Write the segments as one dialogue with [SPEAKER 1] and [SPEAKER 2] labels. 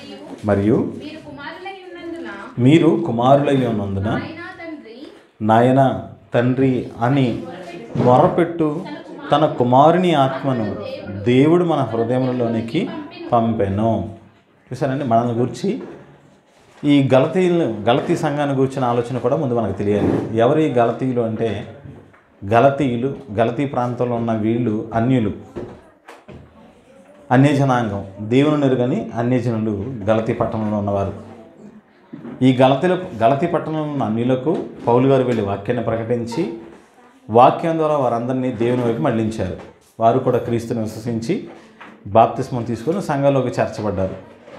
[SPEAKER 1] మరియు
[SPEAKER 2] మీరు కుమారులై ఉన్నందున
[SPEAKER 1] మీరు కుమారులై ఉన్నందున
[SPEAKER 2] ఆయన తండ్రి
[SPEAKER 1] నాయన తండ్రి అని మొరపెట్టు తన కుమారుని ఆత్మను దేవుడు మన హృదయంలోనికి పంపెను చూసారండి మనల్ని గురించి ఈ గలతీలు గలతీ సంఘాన్ని గురించిన ఆలోచన కూడా ముందు మనకు తెలియాలి ఎవరు ఈ గలతీయులు అంటే గలతీయులు గలతీ ప్రాంతంలో ఉన్న వీళ్ళు అన్యులు అన్యజనాంగం దేవుని ఎరుగని అన్యజనులు గలతీ పట్టణంలో ఉన్నవారు ఈ గలతీల గలతీ పట్టణంలో ఉన్న అన్యులకు పౌలు గారు వెళ్ళి వాక్యాన్ని ప్రకటించి వాక్యం ద్వారా వారందరినీ దేవుని వైపు మళ్లించారు వారు కూడా క్రీస్తుని విశ్వసించి బాప్తిస్మం తీసుకొని సంఘంలోకి చేర్చబడ్డారు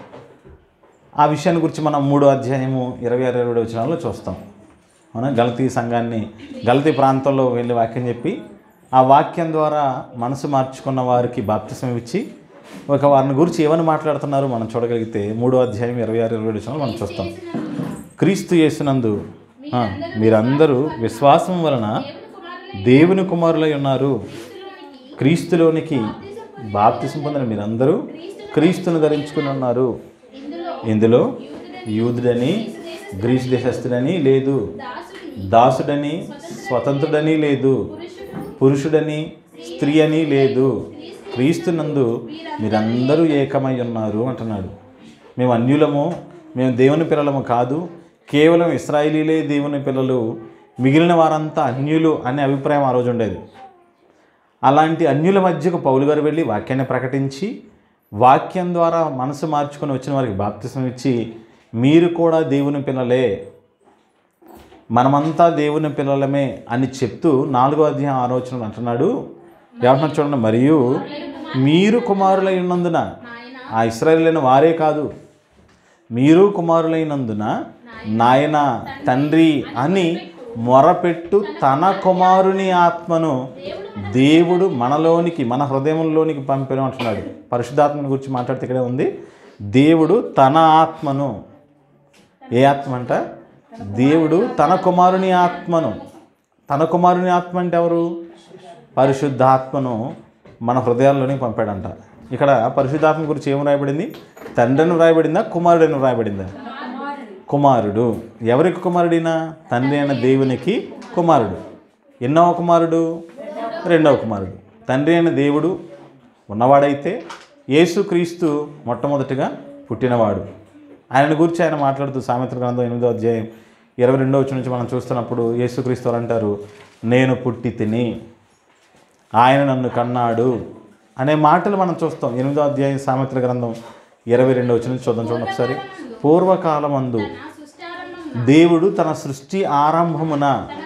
[SPEAKER 1] ఆ విషయాన్ని గురించి మనం మూడో అధ్యాయము ఇరవై ఆరు ఇరవై వచనాల్లో చూస్తాం అవునా గలతీ సంఘాన్ని గలతీ ప్రాంతంలో వెళ్ళి వాక్యం చెప్పి ఆ వాక్యం ద్వారా మనసు మార్చుకున్న వారికి బాప్తిసం ఇచ్చి ఒక వారిని గురించి ఏమని మాట్లాడుతున్నారు మనం చూడగలిగితే మూడో అధ్యాయం ఇరవై ఆరు ఇరవై వచనాలు మనం చూస్తాం క్రీస్తు యేసునందు ఆ, మీరందరూ విశ్వాసం వలన దేవుని కుమారులై ఉన్నారు క్రీస్తులోనికి బాప్తిసం పొందిన మీరందరూ క్రీస్తును ధరించుకుని ఉన్నారు ఇందులో యూదుడని గ్రీసు దేశస్థుడని లేదు దాసుడని స్వతంత్రుడని లేదు పురుషుడని స్త్రీ అని లేదు క్రీస్తునందు మీరందరూ ఏకమై ఉన్నారు అంటున్నాడు మేము అన్యులము మేము దేవుని పిల్లలము కాదు కేవలం ఇస్రాయిలీలే దేవుని పిల్లలు మిగిలిన వారంతా అన్యులు అనే అభిప్రాయం ఆ రోజు ఉండేది అలాంటి అన్యుల మధ్యకు పౌలు గారు వెళ్ళి వాక్యాన్ని ప్రకటించి వాక్యం ద్వారా మనసు మార్చుకొని వచ్చిన వారికి బాప్తిసం ఇచ్చి మీరు కూడా దేవుని పిల్లలే మనమంతా దేవుని పిల్లలమే అని చెప్తూ నాలుగో అధ్యాయం ఆలోచనలు అంటున్నాడు ఏమంటున్నాడు చూడండి మరియు మీరు కుమారులై ఉన్నందున ఆ ఇస్రాయలైన వారే కాదు మీరు కుమారులైనందున నాయన తండ్రి అని మొరపెట్టు తన కుమారుని ఆత్మను దేవుడు మనలోనికి మన హృదయంలోనికి పంపెను అంటున్నాడు పరిశుద్ధాత్మని గురించి మాట్లాడితే ఇక్కడే ఉంది దేవుడు తన ఆత్మను ఏ ఆత్మ అంట దేవుడు తన కుమారుని ఆత్మను తన కుమారుని ఆత్మ అంటే ఎవరు పరిశుద్ధాత్మను మన హృదయాల్లోనికి పంపాడంట ఇక్కడ పరిశుద్ధాత్మ గురించి ఏం రాయబడింది తండ్రిని రాయబడిందా కుమారుడని రాయబడిందా కుమారుడు ఎవరికి కుమారుడినా తండ్రి అయిన దేవునికి కుమారుడు ఎన్నవ కుమారుడు రెండవ కుమారుడు తండ్రి అయిన దేవుడు ఉన్నవాడైతే యేసుక్రీస్తు మొట్టమొదటిగా పుట్టినవాడు ఆయన గురించి ఆయన మాట్లాడుతూ సామెత్ర గ్రంథం ఎనిమిదో అధ్యాయం ఇరవై రెండో వచ్చి నుంచి మనం చూస్తున్నప్పుడు యేసుక్రీస్తు వారు అంటారు నేను పుట్టి తిని ఆయన నన్ను కన్నాడు అనే మాటలు మనం చూస్తాం ఎనిమిదో అధ్యాయం సామెత్ర గ్రంథం ఇరవై రెండో వచ్చి నుంచి చూద్దాం చూడండి ఒకసారి పూర్వకాలమందు
[SPEAKER 2] నా సృష్టారంభం
[SPEAKER 1] దేవుడు తన సృష్టి ఆరంభమున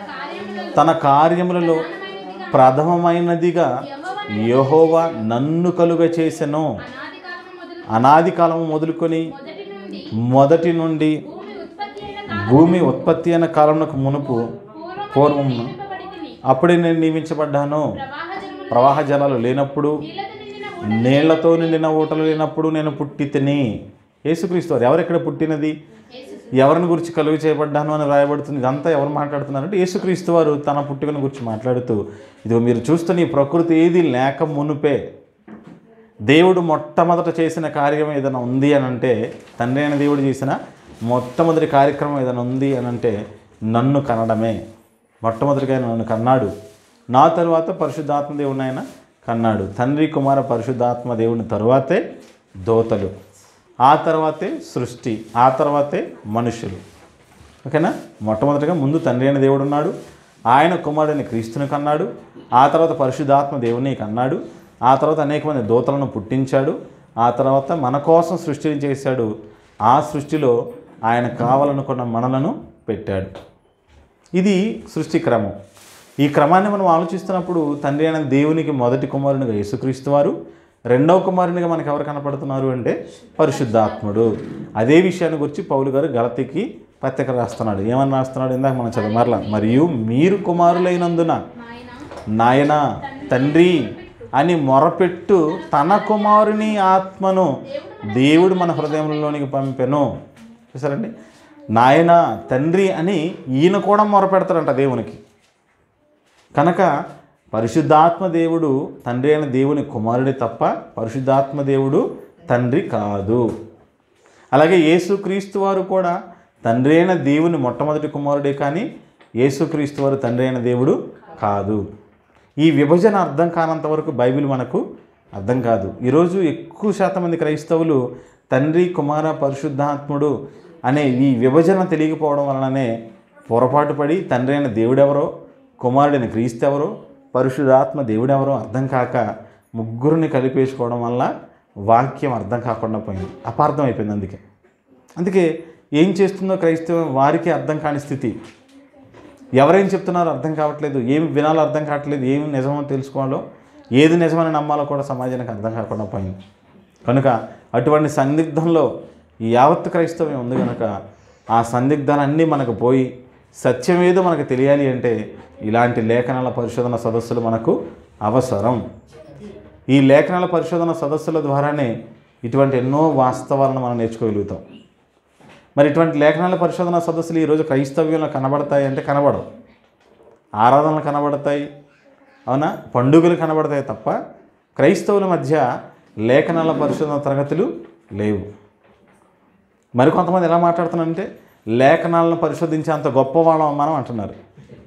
[SPEAKER 1] తన కార్యములలో ప్రథమమైనదిగా యెహోవా నన్ను కలుగ చేసెను
[SPEAKER 2] అనాది కాలము మొదలు
[SPEAKER 1] అనాది కాలము మొదలుకొని
[SPEAKER 2] మొదటి నుండి
[SPEAKER 1] మొదటి నుండి
[SPEAKER 2] భూమి ఉత్పత్తి అయిన
[SPEAKER 1] భూమి ఉత్పత్తి అయిన కాలమునకు మునుపు పూర్వము
[SPEAKER 2] నింపబడి తిని
[SPEAKER 1] అప్పుడే నేను నియమించబడ్డాను
[SPEAKER 2] ప్రవాహ జలములు
[SPEAKER 1] ప్రవాహ జలాలు లేనప్పుడు
[SPEAKER 2] నీళ్ళతో నిండిన
[SPEAKER 1] నీళ్లతో నిండిన ఊటలు లేనప్పుడు నేను పుట్టి తిని యేసుక్రీస్తు వారు ఎవరెక్కడ పుట్టినది ఎవరిని గురించి కలుగు చేయబడ్డాను అని రాయబడుతుంది ఇదంతా ఎవరు మాట్లాడుతున్నారంటే యేసుక్రీస్తు వారు తన పుట్టుకను గురించి మాట్లాడుతూ ఇదిగో మీరు చూస్తున్న ఈ ప్రకృతి ఏది లేక మునుపే దేవుడు మొట్టమొదట చేసిన కార్యం ఏదైనా ఉంది అని అంటే తండ్రి అయిన దేవుడు చేసిన మొట్టమొదటి కార్యక్రమం ఏదైనా ఉంది అని అంటే నన్ను కనడమే మొట్టమొదటిగా ఆయన నన్ను కన్నాడు నా తరువాత పరిశుద్ధాత్మ దేవుని ఆయన కన్నాడు తండ్రి కుమార పరిశుద్ధాత్మ దేవుని తరువాతే దోతలు ఆ తర్వాతే సృష్టి ఆ తర్వాతే మనుషులు ఓకేనా మొట్టమొదటిగా ముందు తండ్రి అయిన దేవుడు ఉన్నాడు ఆయన కుమారుడిని క్రీస్తుని కన్నాడు ఆ తర్వాత పరిశుద్ధాత్మ దేవుని కన్నాడు ఆ తర్వాత అనేక మంది దూతలను పుట్టించాడు ఆ తర్వాత మన కోసం సృష్టిని చేశాడు ఆ సృష్టిలో ఆయన కావాలనుకున్న మనలను పెట్టాడు ఇది సృష్టి క్రమం ఈ క్రమాన్ని మనం ఆలోచిస్తున్నప్పుడు తండ్రి అయిన దేవునికి మొదటి కుమారునిగా యేసుక్రీస్తు వారు రెండవ కుమారునిగా మనకు ఎవరు కనపడుతున్నారు అంటే పరిశుద్ధాత్ముడు అదే విషయాన్ని గురించి పౌలు గారు గలతికి పత్రిక రాస్తున్నాడు ఏమని రాస్తున్నాడు ఇందాక మనం చదువు మరలా మరియు మీరు కుమారులైనందున
[SPEAKER 2] నాయన
[SPEAKER 1] నాయన తండ్రి అని మొరపెట్టు తన కుమారుని ఆత్మను దేవుడు మన హృదయంలోనికి పంపెను చూసారండి నాయన తండ్రి అని ఈయన కూడా మొరపెడతాడంట దేవునికి కనుక పరిశుద్ధాత్మ దేవుడు తండ్రి అయిన దేవుని కుమారుడే తప్ప పరిశుద్ధాత్మ దేవుడు తండ్రి కాదు అలాగే యేసుక్రీస్తు వారు కూడా తండ్రి అయిన దేవుని మొట్టమొదటి కుమారుడే కానీ యేసుక్రీస్తు వారు తండ్రి అయిన దేవుడు కాదు ఈ విభజన అర్థం కానంత వరకు బైబిల్ మనకు అర్థం కాదు ఈరోజు ఎక్కువ శాతం మంది క్రైస్తవులు తండ్రి కుమార పరిశుద్ధాత్ముడు అనే ఈ విభజన తెలియకపోవడం వలననే పొరపాటు పడి తండ్రి అయిన దేవుడెవరో కుమారుడైన క్రీస్తు ఎవరో పరిశుద్ధాత్మ దేవుడెవరో అర్థం కాక ముగ్గురిని కలిపేసుకోవడం వల్ల వాక్యం అర్థం కాకుండా పోయింది అపార్థం అయిపోయింది అందుకే అందుకే ఏం చేస్తుందో క్రైస్తవం వారికి అర్థం కాని స్థితి ఎవరేం చెప్తున్నారో అర్థం కావట్లేదు ఏమి వినాలో అర్థం కావట్లేదు ఏమి నిజమో తెలుసుకోవాలో ఏది నిజమని నమ్మాలో కూడా సమాజానికి అర్థం కాకుండా పోయింది కనుక అటువంటి సందిగ్ధంలో ఈ యావత్ క్రైస్తవ్యం ఉంది కనుక ఆ సందిగ్ధాలన్నీ మనకు పోయి సత్యమేదో మనకు తెలియాలి అంటే ఇలాంటి లేఖనాల పరిశోధన సదస్సులు మనకు అవసరం ఈ లేఖనాల పరిశోధన సదస్సుల ద్వారానే ఇటువంటి ఎన్నో వాస్తవాలను మనం నేర్చుకోగలుగుతాం మరి ఇటువంటి లేఖనాల పరిశోధన సదస్సులు ఈరోజు క్రైస్తవ్యంలో కనబడతాయి అంటే కనబడవు ఆరాధనలు కనబడతాయి అవునా పండుగలు కనబడతాయి తప్ప క్రైస్తవుల మధ్య లేఖనాల పరిశోధన తరగతులు లేవు మరి కొంతమంది ఎలా మాట్లాడుతున్నారంటే లేఖనాలను పరిశోధించే అంత గొప్పవాళ్ళం మనం అంటున్నారు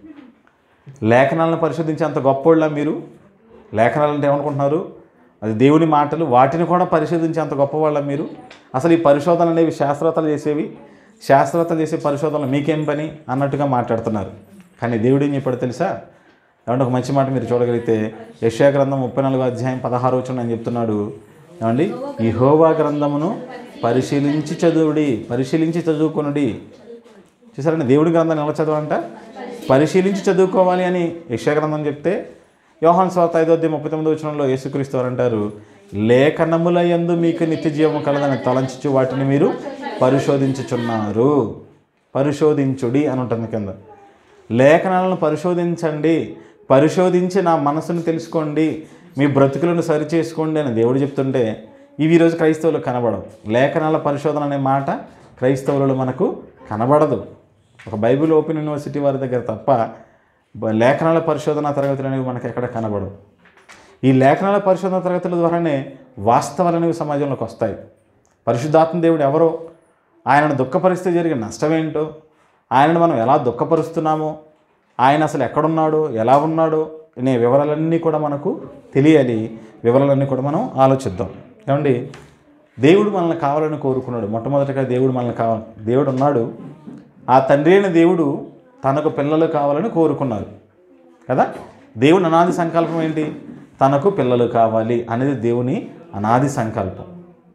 [SPEAKER 1] లేఖనాలను పరిశోధించే అంత గొప్పవాళ్ళ మీరు లేఖనాలు అంటే ఏమనుకుంటున్నారు అది దేవుని మాటలు వాటిని కూడా పరిశోధించే అంత గొప్పవాళ్ళ మీరు అసలు ఈ పరిశోధనలు అనేవి శాస్త్రవేత్తలు చేసేవి శాస్త్రవేత్తలు చేసే పరిశోధనలు మీకేం పని అన్నట్టుగా మాట్లాడుతున్నారు కానీ దేవుడు ఏం చెప్పాడు తెలుసా ఏమంటే ఒక మంచి మాట మీరు చూడగలిగితే యశ్యా గ్రంథం ముప్పై నాలుగో అధ్యాయం పదహారు వచ్చిన అని చెప్తున్నాడు ఏమండి ఈ హోవా గ్రంథమును పరిశీలించి చదువుడి పరిశీలించి చదువుకొనుడి చూసారండి దేవుడి గ్రంథాన్ని ఎలా చదవాలంట పరిశీలించి చదువుకోవాలి అని యశ్యా గ్రంథం చెప్తే యోహాన్ స్వార్త ఐదో అధ్యాయం ముప్పై తొమ్మిది వచనంలో యేసుక్రీస్తు వారు అంటారు లేఖనముల యందు మీకు నిత్య జీవము కలదని తలంచుచు వాటిని మీరు పరిశోధించుచున్నారు పరిశోధించుడి అని ఉంటుంది కింద లేఖనాలను పరిశోధించండి పరిశోధించి నా మనసును తెలుసుకోండి మీ బ్రతుకులను సరిచేసుకోండి అని దేవుడు చెప్తుంటే ఇవి ఈరోజు క్రైస్తవులకు కనబడవు లేఖనాల పరిశోధన అనే మాట క్రైస్తవులలో మనకు కనబడదు ఒక బైబిల్ ఓపెన్ యూనివర్సిటీ వారి దగ్గర తప్ప బ- లేఖనాల పరిశోధన తరగతులు అనేవి మనకు ఎక్కడ కనబడవు ఈ లేఖనాల పరిశోధన తరగతుల ద్వారానే వాస్తవాలు అనేవి సమాజంలోకి వస్తాయి పరిశుద్ధాత్మ దేవుడు ఎవరో ఆయనను దుఃఖపరిస్తే జరిగిన నష్టమేంటో ఆయనను మనం ఎలా దుఃఖపరుస్తున్నామో ఆయన అసలు ఎక్కడున్నాడో ఎలా ఉన్నాడో అనే వివరాలన్నీ కూడా మనకు తెలియాలి వివరాలన్నీ కూడా మనం ఆలోచిద్దాం ఏమండి దేవుడు మనల్ని కావాలని కోరుకున్నాడు మొట్టమొదటిగా దేవుడు మనల్ని కావాలి దేవుడు ఉన్నాడు ఆ తండ్రి అయిన దేవుడు తనకు పిల్లలు కావాలని కోరుకున్నారు కదా దేవుని అనాది సంకల్పం ఏంటి తనకు పిల్లలు కావాలి అనేది దేవుని అనాది సంకల్పం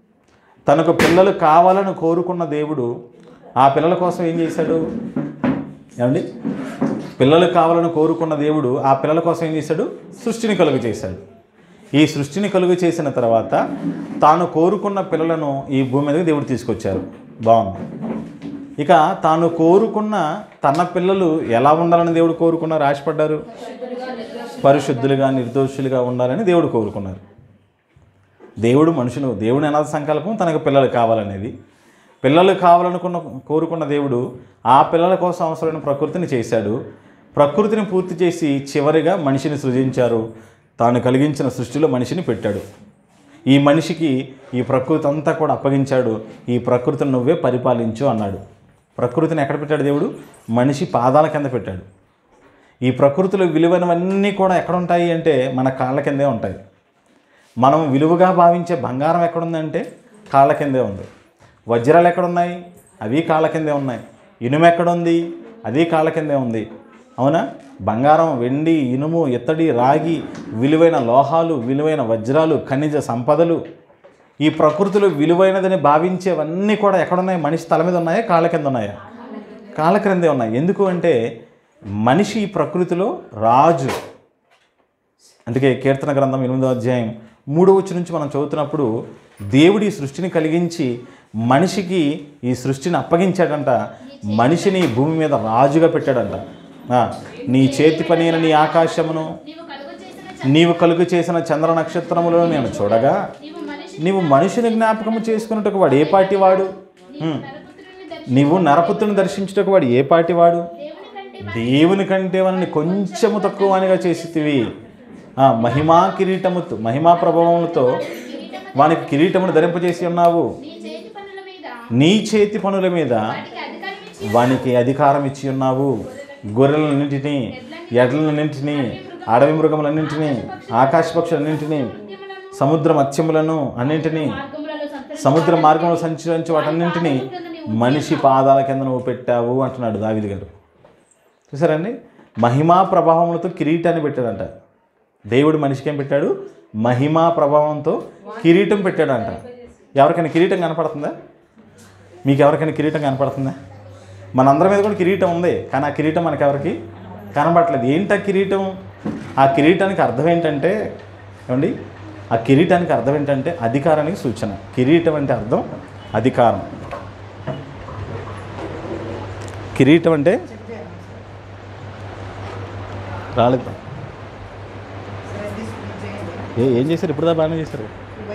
[SPEAKER 1] తనకు పిల్లలు కావాలని కోరుకున్న దేవుడు ఆ పిల్లల కోసం ఏం చేశాడు ఏమండి పిల్లలు కావాలని కోరుకున్న దేవుడు ఆ పిల్లల కోసం ఏం చేశాడు సృష్టిని కలుగు చేశాడు ఈ సృష్టిని కలుగు చేసిన తర్వాత తాను కోరుకున్న పిల్లలను ఈ భూమి మీదకి దేవుడు తీసుకొచ్చారు బాగుంది ఇక తాను కోరుకున్న తన పిల్లలు ఎలా ఉండాలని దేవుడు కోరుకున్నారు ఆశపడ్డారు పరిశుద్ధులుగా నిర్దోషులుగా ఉండాలని దేవుడు కోరుకున్నారు దేవుడు మనుషులు దేవుని అనాథ సంకల్పం తనకు పిల్లలు కావాలనేది పిల్లలు కావాలనుకున్న కోరుకున్న దేవుడు ఆ పిల్లల కోసం అవసరమైన ప్రకృతిని చేశాడు ప్రకృతిని పూర్తి చేసి చివరిగా మనిషిని సృజించారు తాను కలిగించిన సృష్టిలో మనిషిని పెట్టాడు ఈ మనిషికి ఈ ప్రకృతి అంతా కూడా అప్పగించాడు ఈ ప్రకృతిని నువ్వే పరిపాలించు అన్నాడు ప్రకృతిని ఎక్కడ పెట్టాడు దేవుడు మనిషి పాదాల కింద పెట్టాడు ఈ ప్రకృతిలో విలువైనవన్నీ కూడా ఎక్కడ ఉంటాయి అంటే మన కాళ్ళ కిందే ఉంటాయి మనం విలువగా భావించే బంగారం ఎక్కడుందంటే కాళ్ళ కిందే ఉంది వజ్రాలు ఎక్కడున్నాయి అవి కాళ్ళ కిందే ఉన్నాయి ఇనుము ఎక్కడుంది అది కాళ్ళ కిందే ఉంది అవునా బంగారం వెండి ఇనుము ఇత్తడి రాగి విలువైన లోహాలు విలువైన వజ్రాలు ఖనిజ సంపదలు ఈ ప్రకృతిలో విలువైనదని భావించేవన్నీ కూడా ఎక్కడున్నాయి మనిషి తల మీద ఉన్నాయా కాళ్ళ కింద ఉన్నాయా కాళ్ళ క్రిందే ఉన్నాయి ఎందుకు అంటే మనిషి ఈ ప్రకృతిలో రాజు అందుకే కీర్తన గ్రంథం ఎనిమిదో అధ్యాయం మూడో వచ్చి నుంచి మనం చదువుతున్నప్పుడు దేవుడి ఈ సృష్టిని కలిగించి మనిషికి ఈ సృష్టిని అప్పగించాడంట మనిషిని ఈ భూమి మీద రాజుగా పెట్టాడంట ఆ, నీ చేతి పని అయిన నీ ఆకాశమును
[SPEAKER 2] నీవు కలుగు చేసిన
[SPEAKER 1] నీవు కలుగు చేసిన చంద్ర నక్షత్రములను నేను చూడగా
[SPEAKER 2] నీవు మనిషి
[SPEAKER 1] నీవు మనిషిని జ్ఞాపకము చేసుకున్నట్టుకు వాడు ఏ పాటి వాడు హ్మ్.
[SPEAKER 2] నరపుత్రుని దర్శి
[SPEAKER 1] నీవు నరపుత్రుని దర్శించుటకు వాడు ఏ పాటి వాడు
[SPEAKER 2] దేవుని కంటే
[SPEAKER 1] దేవుని కంటే మనని కొంచెము తక్కువనిగా చేసితివి ఆ, మహిమా కిరీటముతో మహిమా ప్రభావములతో వానికి కిరీటమును ధరింపజేసి ఉన్నావు
[SPEAKER 2] నీ చేతి పనుల మీద
[SPEAKER 1] నీ చేతి పనుల మీద
[SPEAKER 2] వాటికి అధికారం ఇచ్చి
[SPEAKER 1] వానికి అధికారం ఇచ్చి ఉన్నావు గొర్రెలన్నింటినీ ఎడ్లన్నింటినీ అడవి మృగములన్నింటినీ ఆకాశ పక్షులన్నింటినీ సముద్ర మత్స్యములను అన్నింటినీ
[SPEAKER 2] మార్గములలో సంతరించు
[SPEAKER 1] సముద్ర మార్గంలో సంచరించి వాటన్నింటినీ మనిషి పాదాల కింద నువ్వు పెట్టావు అంటున్నాడు దావిది గారు చూసారండి మహిమా ప్రభావములతో కిరీటాన్ని పెట్టాడంట దేవుడు మనిషికి ఏం పెట్టాడు మహిమా ప్రభావంతో కిరీటం పెట్టాడంట ఎవరికైనా కిరీటం కనపడుతుందా మీకు ఎవరికైనా కిరీటం కనపడుతుందా మనందరి మీద కూడా కిరీటం ఉంది కానీ ఆ కిరీటం మనకి ఎవరికి కనబడట్లేదు ఏంటి ఆ కిరీటం ఆ కిరీటానికి అర్థం ఏంటంటే ఏమండి ఆ కిరీటానికి అర్థం ఏంటంటే అధికారానికి సూచన కిరీటం అంటే అర్థం అధికారం కిరీటం అంటే రాలేదు ఏ ఏం చేశారు ఇప్పుడు దా బాగానే చేశారు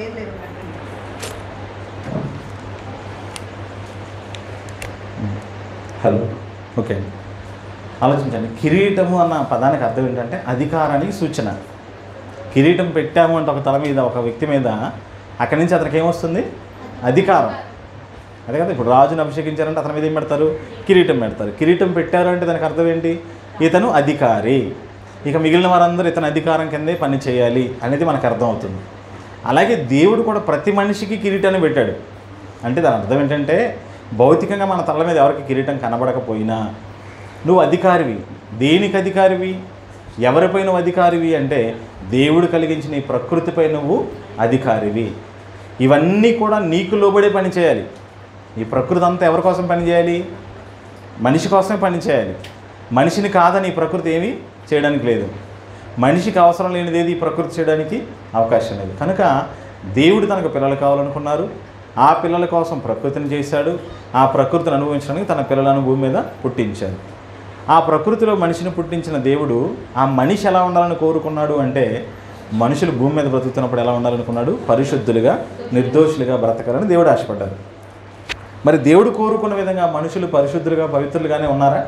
[SPEAKER 1] హలో ఓకే అండి ఆలోచించండి కిరీటము అన్న పదానికి అర్థం ఏంటంటే అధికారానికి సూచన కిరీటం పెట్టాము అంటే ఒక తల మీద ఒక వ్యక్తి మీద అక్కడి నుంచి అతనికి ఏమొస్తుంది అధికారం అదే కదా ఇప్పుడు రాజుని అభిషేకించారంటే అతని మీద ఏం పెడతారు కిరీటం పెడతారు కిరీటం పెట్టారు అంటే దానికి అర్థం ఏంటి ఇతను అధికారి ఇక మిగిలిన వారందరూ ఇతని అధికారం కిందే పని చేయాలి అనేది మనకు అర్థం అవుతుంది అలాగే దేవుడు కూడా ప్రతి మనిషికి కిరీటాన్ని పెట్టాడు అంటే దాని అర్థం ఏంటంటే భౌతికంగా మన తల మీద ఎవరికి కిరీటం కనబడకపోయినా నువ్వు అధికారివి దేనికి అధికారివి ఎవరిపై నువ్వు అధికారివి అంటే దేవుడు కలిగించిన ఈ ప్రకృతిపై నువ్వు అధికారివి ఇవన్నీ కూడా నీకు లోబడే పని చేయాలి ఈ ప్రకృతి అంతా ఎవరి కోసం పని చేయాలి మనిషి కోసమే పని చేయాలి మనిషిని కాదని ఈ ప్రకృతి ఏమీ చేయడానికి లేదు మనిషికి అవసరం లేనిది ఏది ఈ ప్రకృతి చేయడానికి అవకాశం లేదు కనుక దేవుడు తనకు పిల్లలు కావాలనుకున్నారు ఆ పిల్లల కోసం ప్రకృతిని చేశాడు ఆ ప్రకృతిని అనుభవించడానికి తన పిల్లలను భూమి మీద పుట్టించాడు ఆ ప్రకృతిలో మనిషిని పుట్టించిన దేవుడు ఆ మనిషి ఎలా ఉండాలని కోరుకున్నాడు అంటే మనుషులు భూమి మీద బ్రతుకుతున్నప్పుడు ఎలా ఉండాలనుకున్నాడు పరిశుద్ధులుగా నిర్దోషులుగా బ్రతకాలని దేవుడు ఆశపడ్డారు మరి దేవుడు కోరుకున్న విధంగా మనుషులు పరిశుద్ధులుగా పవిత్రులుగానే ఉన్నారా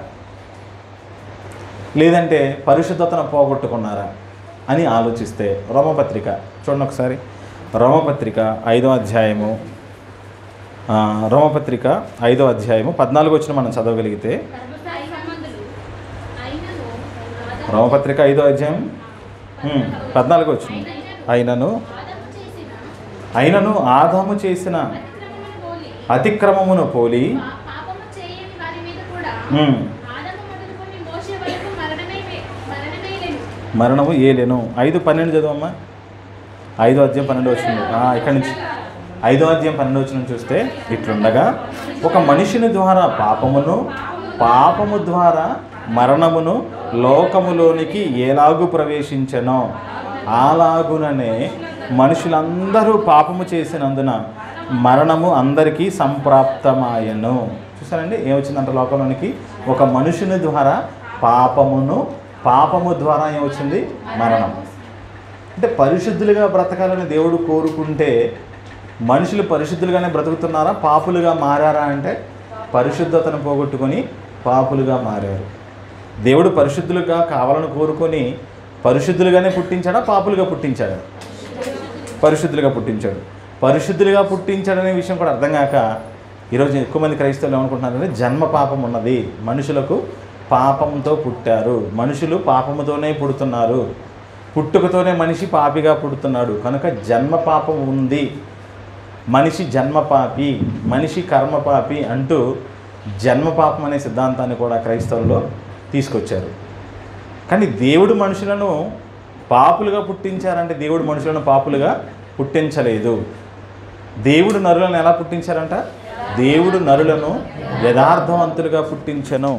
[SPEAKER 1] లేదంటే పరిశుద్ధతను పోగొట్టుకున్నారా అని ఆలోచిస్తే రోమపత్రిక చూడండి ఒకసారి రోమపత్రిక ఐదో అధ్యాయము ఆ, రోమపత్రిక ఐదో అధ్యాయము పద్నాలుగు వచ్చిన మనం చదవగలిగితే
[SPEAKER 2] ధర్మస్థాయి సంబంధులు అయినను ఆదాము-
[SPEAKER 1] రోమపత్రిక ఐదో అధ్యాయం ఉమ్, పద్నాలుగు వచ్చింది అయినను
[SPEAKER 2] ఆదాము చేసిన
[SPEAKER 1] అయినను ఆదాము చేసిన
[SPEAKER 2] అతిక్రమమును పోలి
[SPEAKER 1] అతిక్రమమును పోలి
[SPEAKER 2] పా- పాపము చేయని వారి మీద కూడా
[SPEAKER 1] ఉమ్,
[SPEAKER 2] ఆదాము మొదలుకొని మోసే వరకు మరణమే మరణమే లేను
[SPEAKER 1] మరణము ఏలేను ఐదు పన్నెండు చదవమ్మా ఐదో అధ్యాయం పన్నెండు వచ్చింది ఇక్కడి నుంచి ఐదో అధ్యాయం పన్నెండు వచ్చిన చూస్తే ఇట్లుండగా ఒక మనిషిని ద్వారా పాపమును పాపము ద్వారా మరణమును లోకములోనికి ఎలాగు ప్రవేశించనో అలాగుననే మనుషులందరూ పాపము చేసినందున మరణము అందరికీ సంప్రాప్తమాయను చూసారండి ఏమొచ్చిందంట లోకంలోనికి ఒక మనుషుని ద్వారా పాపమును పాపము ద్వారా ఏమొచ్చింది మరణం అంటే పరిశుద్ధులుగా బ్రతకాలని దేవుడు కోరుకుంటే మనుషులు పరిశుద్ధులుగానే బ్రతుకుతున్నారా పాపులుగా మారారా అంటే పరిశుద్ధతను పోగొట్టుకొని పాపులుగా మారారు దేవుడు పరిశుద్ధులుగా కావాలని కోరుకొని పరిశుద్ధులుగానే పుట్టించాడా పాపులుగా పుట్టించాడా పరిశుద్ధులుగా పుట్టించాడు పరిశుద్ధులుగా పుట్టించాడనే విషయం కూడా అర్థం కాక ఈరోజు ఎక్కువ మంది క్రైస్తవులు ఏమనుకుంటున్నారంటే జన్మ పాపం ఉన్నది మనుషులకు పాపంతో పుట్టారు మనుషులు పాపముతోనే పుడుతున్నారు పుట్టుకతోనే మనిషి పాపిగా పుడుతున్నాడు కనుక జన్మ పాపం ఉంది మనిషి జన్మ పాపి మనిషి కర్మ పాపి అంటూ జన్మ పాపం అనే సిద్ధాంతాన్ని కూడా క్రైస్తవుల్లో తీసుకొచ్చారు కానీ దేవుడు మనుషులను పాపులుగా పుట్టించారంటే దేవుడు మనుషులను పాపులుగా పుట్టించలేదు దేవుడు నరులను ఎలా పుట్టించారంట దేవుడు నరులను యథార్థవంతులుగా పుట్టించను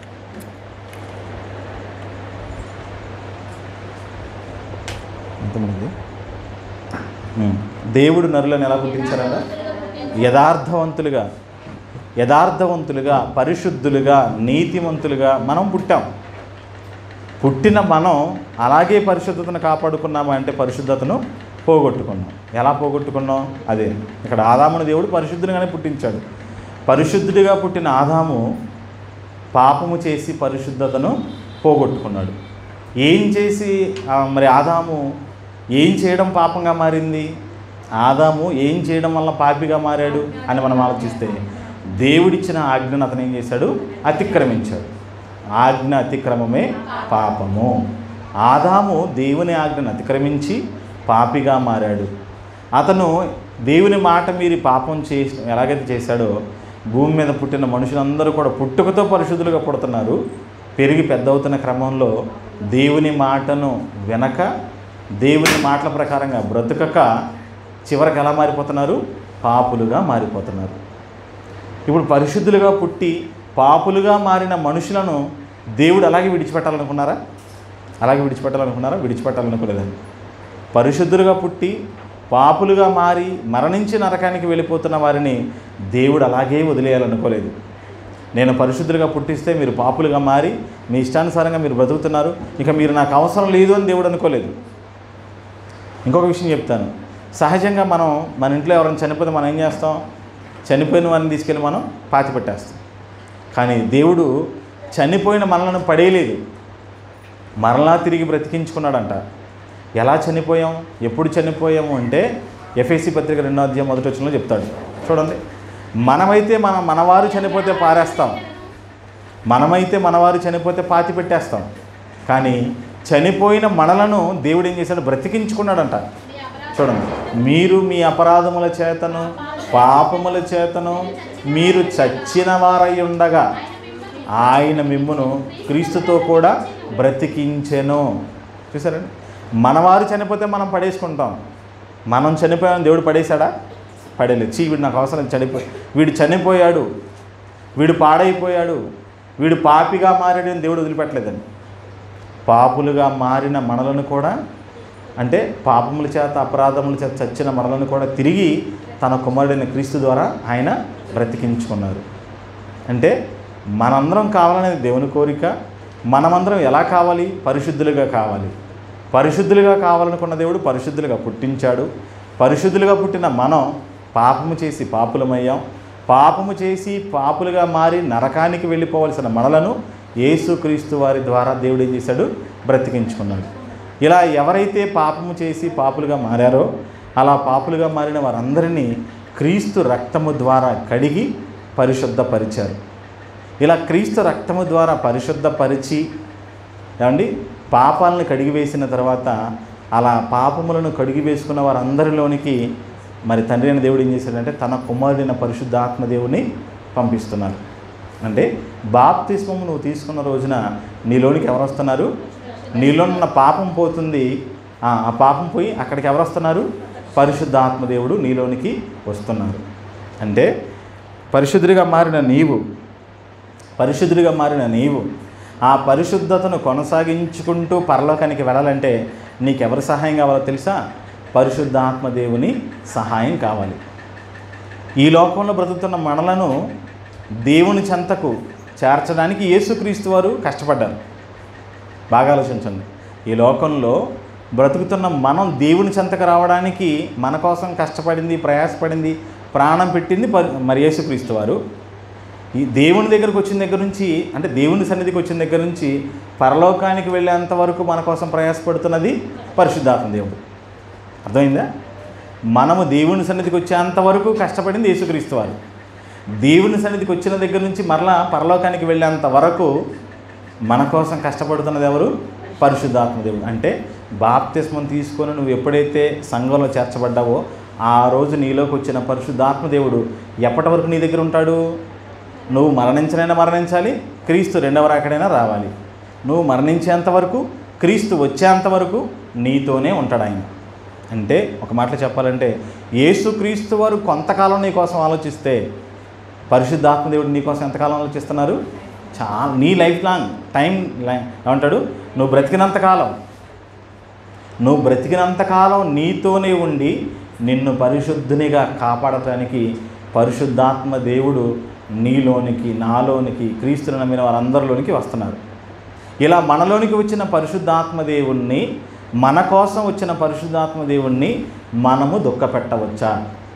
[SPEAKER 1] ఎంతమంది ఉమ్. దేవుడు నరులను ఎలా పుట్టించారంట యథార్థవంతులుగా యథార్థవంతులుగా పరిశుద్ధులుగా నీతిమంతులుగా మనం పుట్టాం పుట్టిన మనం అలాగే పరిశుద్ధతను కాపాడుకున్నామా అంటే పరిశుద్ధతను పోగొట్టుకున్నాం ఎలా పోగొట్టుకున్నాం అదే ఇక్కడ ఆదాముని దేవుడు పరిశుద్ధునిగానే పుట్టించాడు పరిశుద్ధుడిగా పుట్టిన ఆదాము పాపము చేసి పరిశుద్ధతను పోగొట్టుకున్నాడు ఏం చేసి ఆ, మరి ఆదాము ఏం చేయడం పాపంగా మారింది ఆదాము ఏం చేయడం వల్ల పాపిగా మారాడు అని మనం ఆలోచిస్తే దేవుడిచ్చిన ఆజ్ఞను అతను ఏం చేశాడు అతిక్రమించాడు ఆజ్ఞ అతిక్రమమే పాపము ఆదాము దేవుని ఆజ్ఞను అతిక్రమించి పాపిగా మారాడు అతను దేవుని మాట మీరి పాపం చేసి ఎలాగైతే చేశాడో భూమి మీద పుట్టిన మనుషులందరూ కూడా పుట్టుకతో పరిశుద్ధులుగా పుడుతున్నారు పెరిగి పెద్దవుతున్న క్రమంలో దేవుని మాటను వినక దేవుని మాటల ప్రకారంగా బ్రతుకక చివరికి ఎలా మారిపోతున్నారు పాపులుగా మారిపోతున్నారు ఇప్పుడు పరిశుద్ధులుగా పుట్టి పాపులుగా మారిన మనుషులను దేవుడు అలాగే విడిచిపెట్టాలనుకున్నారా అలాగే విడిచిపెట్టాలనుకున్నారా విడిచిపెట్టాలనుకోలేదండి పరిశుద్ధులుగా పుట్టి పాపులుగా మారి మరణించి నరకానికి వెళ్ళిపోతున్న వారిని దేవుడు అలాగే వదిలేయాలనుకోలేదు నేను పరిశుద్ధులుగా పుట్టిస్తే మీరు పాపులుగా మారి మీ ఇష్టానుసారంగా మీరు బ్రతుకుతున్నారు ఇక మీరు నాకు అవసరం లేదు అని దేవుడు అనుకోలేదు ఇంకొక విషయం చెప్తాను సహజంగా మనం మన ఇంట్లో ఎవరైనా చనిపోతే మనం ఏం చేస్తాం చనిపోయిన వారిని తీసుకెళ్ళి మనం పాతి పెట్టేస్తాం కానీ దేవుడు చనిపోయిన మనలను పడేయలేదు మరలా తిరిగి బ్రతికించుకున్నాడంట ఎలా చనిపోయాం ఎప్పుడు చనిపోయాము అంటే ఎఫ్ఎస్సి పత్రిక రెండో అధ్యాయం మొదటి వచ్చినలో చెప్తాడు చూడండి మనమైతే మన మనవారు చనిపోతే పారేస్తాం మనమైతే మనవారు చనిపోతే పాతి పెట్టేస్తాం కానీ చనిపోయిన మనలను దేవుడు ఏం చేశాడు బ్రతికించుకున్నాడంట
[SPEAKER 2] మీ అపరాధ
[SPEAKER 1] చూడండి మీరు మీ అపరాధముల చేతను పాపముల చేతను మీరు చచ్చిన వారై ఉండగా ఆయన మిమ్మును క్రీస్తుతో కూడా బ్రతికించెను చూసారండి మనవారు చనిపోతే మనం పడేసుకుంటాం మనం చనిపోయాం దేవుడు పడేశాడా పడేలేదు చీ వీడు నాకు అవసరం లేదు, చనిపోయి వీడు చనిపోయాడు వీడు పాడైపోయాడు వీడు పాపిగా మారాడు అని దేవుడు వదిలిపెట్టలేదండి పాపులుగా మారిన మనలను కూడా అంటే పాపముల చేత అపరాధముల చేత చచ్చిన మనలను కూడా తిరిగి తన కుమారుడైన క్రీస్తు ద్వారా ఆయన బ్రతికించుకున్నారు అంటే మనందరం కావాలనేది దేవుని కోరిక మనమందరం ఎలా కావాలి పరిశుద్ధులుగా కావాలి పరిశుద్ధులుగా కావాలనుకున్న దేవుడు పరిశుద్ధులుగా పుట్టించాడు పరిశుద్ధులుగా పుట్టిన మనం పాపము చేసి పాపులమయ్యాం పాపము చేసి పాపులుగా మారి నరకానికి వెళ్ళిపోవలసిన మనలను యేసుక్రీస్తు వారి ద్వారా దేవుడు ఏం చేశాడు బ్రతికించుకున్నాడు ఇలా ఎవరైతే పాపము చేసి పాపులుగా మారారో అలా పాపులుగా మారిన వారందరినీ క్రీస్తు రక్తము ద్వారా కడిగి పరిశుద్ధపరిచారు ఇలా క్రీస్తు రక్తము ద్వారా పరిశుద్ధపరిచి ఏమండి పాపాలను కడిగి వేసిన తర్వాత అలా పాపములను కడిగి వేసుకున్న వారందరిలోనికి మరి తండ్రి అయిన దేవుడు ఏం చేశాడంటే తన కుమారుడైన పరిశుద్ధాత్మ దేవుని పంపిస్తున్నారు అంటే బాప్తిస్మము నువ్వు తీసుకున్న రోజున నీలోనికి ఎవరు వస్తున్నారు నీలో ఉన్న పాపం పోతుంది ఆ ఆ పాపం పోయి అక్కడికి ఎవరు వస్తున్నారు పరిశుద్ధాత్మ దేవుడు నీలోనికి వస్తున్నారు అంటే పరిశుద్ధుడిగా మారిన నీవు పరిశుద్ధుడిగా మారిన నీవు ఆ పరిశుద్ధతను కొనసాగించుకుంటూ పరలోకానికి వెళ్ళాలంటే నీకెవరి సహాయం కావాలో తెలుసా పరిశుద్ధాత్మ దేవుని సహాయం కావాలి ఈ లోకంలో బ్రతుకుతున్న మనలను దేవుని చెంతకు చేర్చడానికి యేసుక్రీస్తు వారు కష్టపడ్డారు బాగా ఆలోచించండి ఈ లోకంలో బ్రతుకుతున్న మనం దేవుని చెంతకు రావడానికి మన కోసం కష్టపడింది ప్రయాసపడింది ప్రాణం పెట్టింది పరి మరి యేసుక్రీస్తు వారు ఈ దేవుని దగ్గరకు వచ్చిన దగ్గర నుంచి అంటే దేవుని సన్నిధికి వచ్చిన దగ్గర నుంచి పరలోకానికి వెళ్ళేంత వరకు మన కోసం ప్రయాసపడుతున్నది పరిశుద్ధాత్మ దేవుడు అర్థమైందా మనము దేవుని సన్నిధికి వచ్చేంత వరకు కష్టపడింది యేసుక్రీస్తు వారు దేవుని సన్నిధికి వచ్చిన దగ్గర నుంచి మరలా పరలోకానికి వెళ్ళేంత వరకు మన కోసం కష్టపడుతున్నది ఎవరు పరిశుద్ధాత్మ దేవుడు అంటే బాప్తిస్మం తీసుకొని నువ్వు ఎప్పుడైతే సంఘంలో చేర్చబడ్డావో ఆ రోజు నీలోకి వచ్చిన పరిశుద్ధాత్మ దేవుడు ఎప్పటి వరకు నీ దగ్గర ఉంటాడు నువ్వు మరణించనైనా మరణించాలి క్రీస్తు రెండవ రాకడైనా రావాలి నువ్వు మరణించేంత వరకు క్రీస్తు వచ్చేంత వరకు నీతోనే ఉంటాడు ఆయన అంటే ఒక మాటలో చెప్పాలంటే యేసు క్రీస్తు వారు కొంతకాలం నీ కోసం ఆలోచిస్తే పరిశుద్ధాత్మ దేవుడు నీ కోసం ఎంతకాలం ఆలోచిస్తున్నారు చాలా నీ లైఫ్ లాంగ్ టైం లై- ఏమంటాడు నువ్వు బ్రతికినంత కాలం నువ్వు బ్రతికినంత కాలం నీతోనే ఉండి నిన్ను పరిశుద్ధునిగా కాపాడటానికి పరిశుద్ధాత్మ దేవుడు నీలోనికి నాలోనికి క్రీస్తుని నమ్మిన వారందరిలోనికి వస్తున్నారు ఇలా మనలోనికి వచ్చిన పరిశుద్ధాత్మ దేవుణ్ణి మన కోసం వచ్చిన పరిశుద్ధాత్మ దేవుణ్ణి మనము దుఃఖపెట్టవచ్చా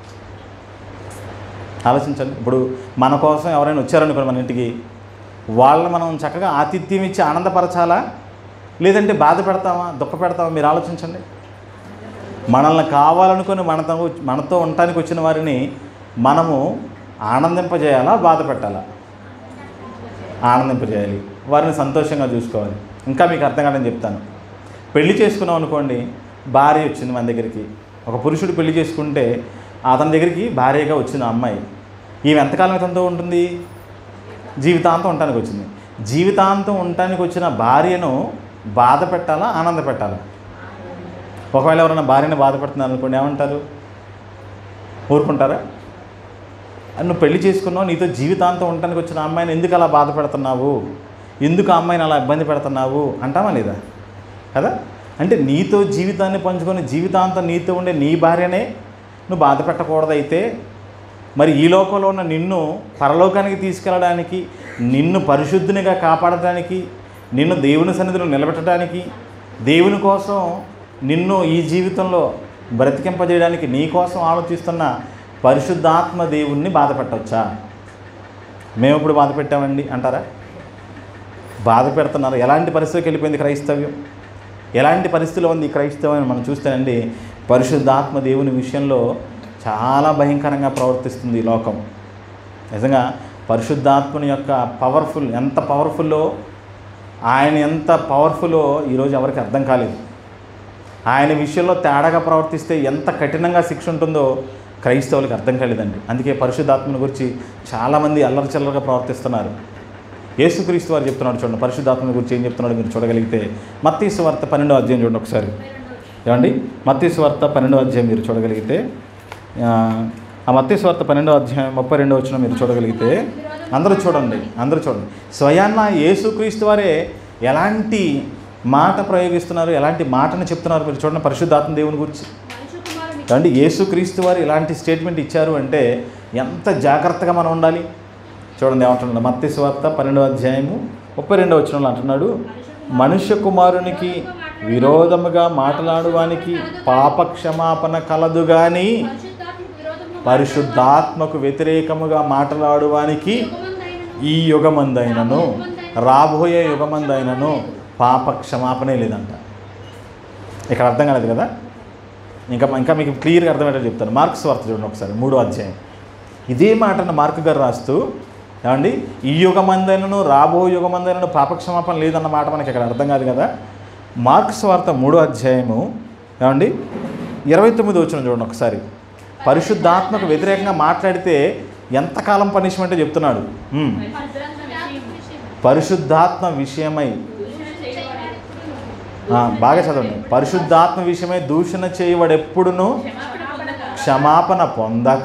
[SPEAKER 1] ఆలోచించండి ఇప్పుడు మన కోసం ఎవరైనా వచ్చారనుకోండి మన ఇంటికి వాళ్ళని మనం చక్కగా ఆతిథ్యం ఇచ్చి ఆనందపరచాలా లేదంటే బాధ పెడతామా దుఃఖ పెడతామా మీరు ఆలోచించండి మనల్ని కావాలనుకుని మనతో మనతో ఉండటానికి వచ్చిన వారిని మనము ఆనందింపజేయాలా బాధ పెట్టాలా ఆనందింపజేయాలి వారిని సంతోషంగా చూసుకోవాలి ఇంకా మీకు అర్థం కాదని చెప్తాను పెళ్లి చేసుకున్నాం అనుకోండి భార్య వచ్చింది మన దగ్గరికి ఒక పురుషుడు పెళ్లి చేసుకుంటే అతని దగ్గరికి భార్యగా వచ్చిన అమ్మాయి ఈమె ఎంతకాలం ఇతనితో ఉంటుంది జీవితాంతం ఉండటానికి వచ్చింది జీవితాంతం ఉండటానికి వచ్చిన భార్యను బాధ పెట్టాలా ఆనంద పెట్టాలా ఒకవేళ ఎవరైనా భార్యను బాధ పెడుతున్నారు అనుకోండి ఏమంటారు ఊరుకుంటారా నువ్వు పెళ్లి చేసుకున్నావు నీతో జీవితాంతం ఉండటానికి వచ్చిన అమ్మాయిని ఎందుకు అలా బాధ పెడుతున్నావు ఎందుకు ఆ అమ్మాయిని అలా ఇబ్బంది పెడుతున్నావు అంటామా లేదా కదా అంటే నీతో జీవితాన్ని పంచుకొని జీవితాంతం నీతో ఉండే నీ భార్యనే నువ్వు బాధ పెట్టకూడదైతే మరి ఈ లోకంలో ఉన్న నిన్ను పరలోకానికి తీసుకెళ్ళడానికి నిన్ను పరిశుద్ధినిగా కాపాడటానికి నిన్ను దేవుని సన్నిధిలో నిలబెట్టడానికి దేవుని కోసం నిన్ను ఈ జీవితంలో బ్రతికింపజేయడానికి నీ కోసం ఆలోచిస్తున్న పరిశుద్ధాత్మ దేవుణ్ణి బాధ పెట్టవచ్చా మేము ఇప్పుడు బాధ పెట్టామండి అంటారా బాధ పెడుతున్నారు ఎలాంటి పరిస్థితికి వెళ్ళిపోయింది క్రైస్తవ్యం ఎలాంటి పరిస్థితిలో ఉంది ఈ క్రైస్తవం అని మనం చూస్తేనండి పరిశుద్ధాత్మ దేవుని విషయంలో చాలా భయంకరంగా ప్రవర్తిస్తుంది ఈ లోకం నిజంగా పరిశుద్ధాత్మని యొక్క పవర్ఫుల్ ఎంత పవర్ఫుల్లో ఆయన ఎంత పవర్ఫుల్లో ఈరోజు ఎవరికి అర్థం కాలేదు ఆయన విషయంలో తేడాగా ప్రవర్తిస్తే ఎంత కఠినంగా శిక్ష ఉంటుందో క్రైస్తవులకు అర్థం కాలేదండి అందుకే పరిశుద్ధాత్మని గురించి చాలామంది అల్లరి చిల్లరగా ప్రవర్తిస్తున్నారు యేసుక్రీస్తు వారు చెప్తున్నాడు చూడండి పరిశుద్ధాత్మని గురించి ఏం చెప్తున్నాడు మీరు చూడగలిగితే మత్తీసు వార్త పన్నెండో అధ్యాయం చూడండి ఒకసారి ఏమండి మత్తీసు వార్త పన్నెండో అధ్యాయం మీరు చూడగలిగితే ఆ, ఆ మత్తీసు వార్త పన్నెండో అధ్యాయం ముప్పై రెండో వచ్చిన మీరు చూడగలిగితే అందరూ చూడండి అందరూ చూడండి స్వయాన్న యేసుక్రీస్తు వారే ఎలాంటి మాట ప్రయోగిస్తున్నారు ఎలాంటి మాటను చెప్తున్నారు మీరు చూడండి పరిశుద్ధాత్మ దేవుని గురించి
[SPEAKER 2] మనుష్య కుమారుని
[SPEAKER 1] కాబట్టి యేసుక్రీస్తు వారు ఇలాంటి స్టేట్మెంట్ ఇచ్చారు అంటే ఎంత జాగ్రత్తగా మనం ఉండాలి చూడండి ఏమంటున్నాడు మత్తి స్వార్త పన్నెండవ అధ్యాయము ముప్పై రెండవ వచ్చిన అంటున్నాడు మనుష్య కుమారునికి విరోధముగా మాట్లాడువానికి పాప క్షమాపణ కలదు కానీ
[SPEAKER 2] పరిశుద్ధాత్మకు విరోధముగా
[SPEAKER 1] పరిశుద్ధాత్మకు వ్యతిరేకముగా మాట్లాడువానికి
[SPEAKER 2] యుగమందైనను
[SPEAKER 1] ఈ యుగమందైనను రాబోయే యుగమందైనను పాప క్షమాపణే లేదంట ఇక్కడ అర్థం కాలేదు కదా ఇంకా ఇంకా మీకు క్లియర్గా అర్థమయ్యేటట్టు చెప్తాను మార్క్స్ వార్త చూడండి ఒకసారి మూడో అధ్యాయం ఇదే మాటను మార్క్ గారు రాస్తూ ఏమండి ఈ యుగమందైనను రాబో యుగమందైనను పాపక్షమాపణ లేదన్న మాట మనకి ఇక్కడ అర్థం కాదు కదా మార్క్స్ వార్త మూడో అధ్యాయము ఏమండి ఇరవై తొమ్మిది వచ్చిన చూడండి ఒకసారి పరిశుద్ధాత్మకు వ్యతిరేకంగా మాట్లాడితే ఎంతకాలం పనిష్మెంట్ చెప్తున్నాడు ఉమ్. పరిశుద్ధాత్మ విషయమై ఆ, బాగా చదవండి పరిశుద్ధాత్మ విషయమై దూషణ చేయవాడెప్పుడును క్షమాపణ పొందక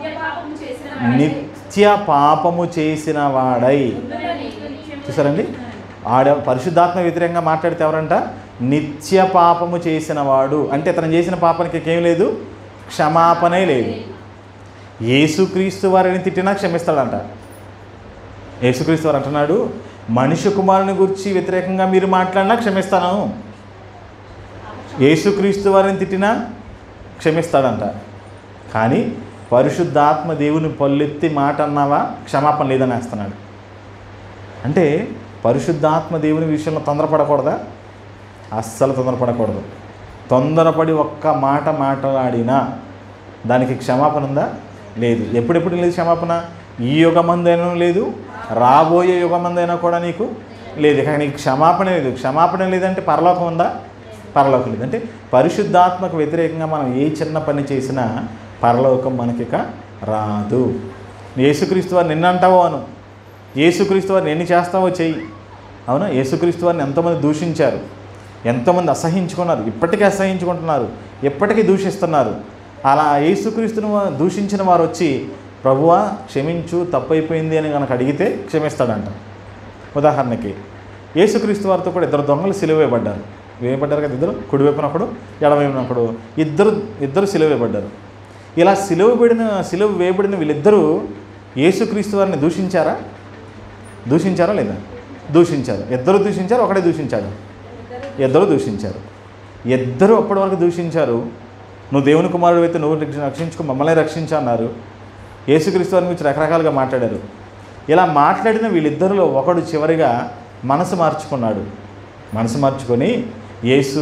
[SPEAKER 1] నిత్య పాపము చేసిన వాడై చూసారండి ఆడ పరిశుద్ధాత్మ వ్యతిరేకంగా మాట్లాడితే ఎవరంట నిత్య పాపము చేసిన వాడు అంటే ఇతను చేసిన పాపానికి ఏం లేదు క్షమాపణే లేదు యేసుక్రీస్తు వారిని తిట్టినా క్షమిస్తాడంట యేసుక్రీస్తు వారు అంటున్నాడు మనిషి కుమారుని గురించి వ్యతిరేకంగా మీరు మాట్లాడినా క్షమిస్తాను యేసుక్రీస్తు వారిని తిట్టినా క్షమిస్తాడంట కానీ పరిశుద్ధాత్మ దేవుని పల్లెత్తి మాట అన్నావా క్షమాపణ లేదని వేస్తున్నాడు అంటే పరిశుద్ధాత్మ దేవుని విషయంలో తొందరపడకూడదా అస్సలు తొందరపడకూడదు తొందరపడి ఒక్క మాట మాట్లాడినా దానికి క్షమాపణ ఉందా లేదు ఎప్పుడెప్పుడు లేదు క్షమాపణ ఈ యుగమందైనా లేదు రాబోయే యుగమందైనా కూడా నీకు లేదు ఇక నీకు క్షమాపణ లేదు క్షమాపణ లేదంటే పరలోకం ఉందా పరలోకం లేదు అంటే పరిశుద్ధాత్మకు వ్యతిరేకంగా మనం ఏ చిన్న పని చేసినా పరలోకం మనకిక రాదు యేసుక్రీస్తు వారు నిన్న అంటావో అను యేసుక్రీస్తు వారిని ఎన్ని చేస్తావో చెయ్యి అవునా యేసుక్రీస్తు వారిని ఎంతోమంది దూషించారు ఎంతోమంది అసహించుకున్నారు ఇప్పటికీ అసహించుకుంటున్నారు ఎప్పటికీ దూషిస్తున్నారు అలా యేసుక్రీస్తును దూషించిన వారు వచ్చి ప్రభువా క్షమించు తప్పైపోయింది అని కనుక అడిగితే క్షమిస్తాడంట ఉదాహరణకి యేసుక్రీస్తు వారితో కూడా ఇద్దరు దొంగలు సిలువేయబడ్డారు వేయబడ్డారు కదా ఇద్దరు కుడివైపున ఒకడు ఎడవైపున ఒకడు ఇద్దరు ఇద్దరు సిలువేయబడ్డారు ఇలా సిలువబడిన సిలువ వేయబడిన వీళ్ళిద్దరూ యేసుక్రీస్తు వారిని దూషించారా దూషించారా లేదా దూషించారు ఇద్దరు దూషించారు ఒకడే దూషించాడు ఇద్దరు దూషించారు ఇద్దరు అప్పటి వరకు దూషించారు నువ్వు దేవుని కుమారుడు అయితే నువ్వు రక్ష- రక్షించుకో మమ్మల్ని రక్షించా అన్నారు యేసుక్రీస్తు వారి గురించి రకరకాలుగా మాట్లాడారు ఇలా మాట్లాడిన వీళ్ళిద్దరిలో ఒకడు చివరిగా మనసు మార్చుకున్నాడు మనసు మార్చుకొని యేసు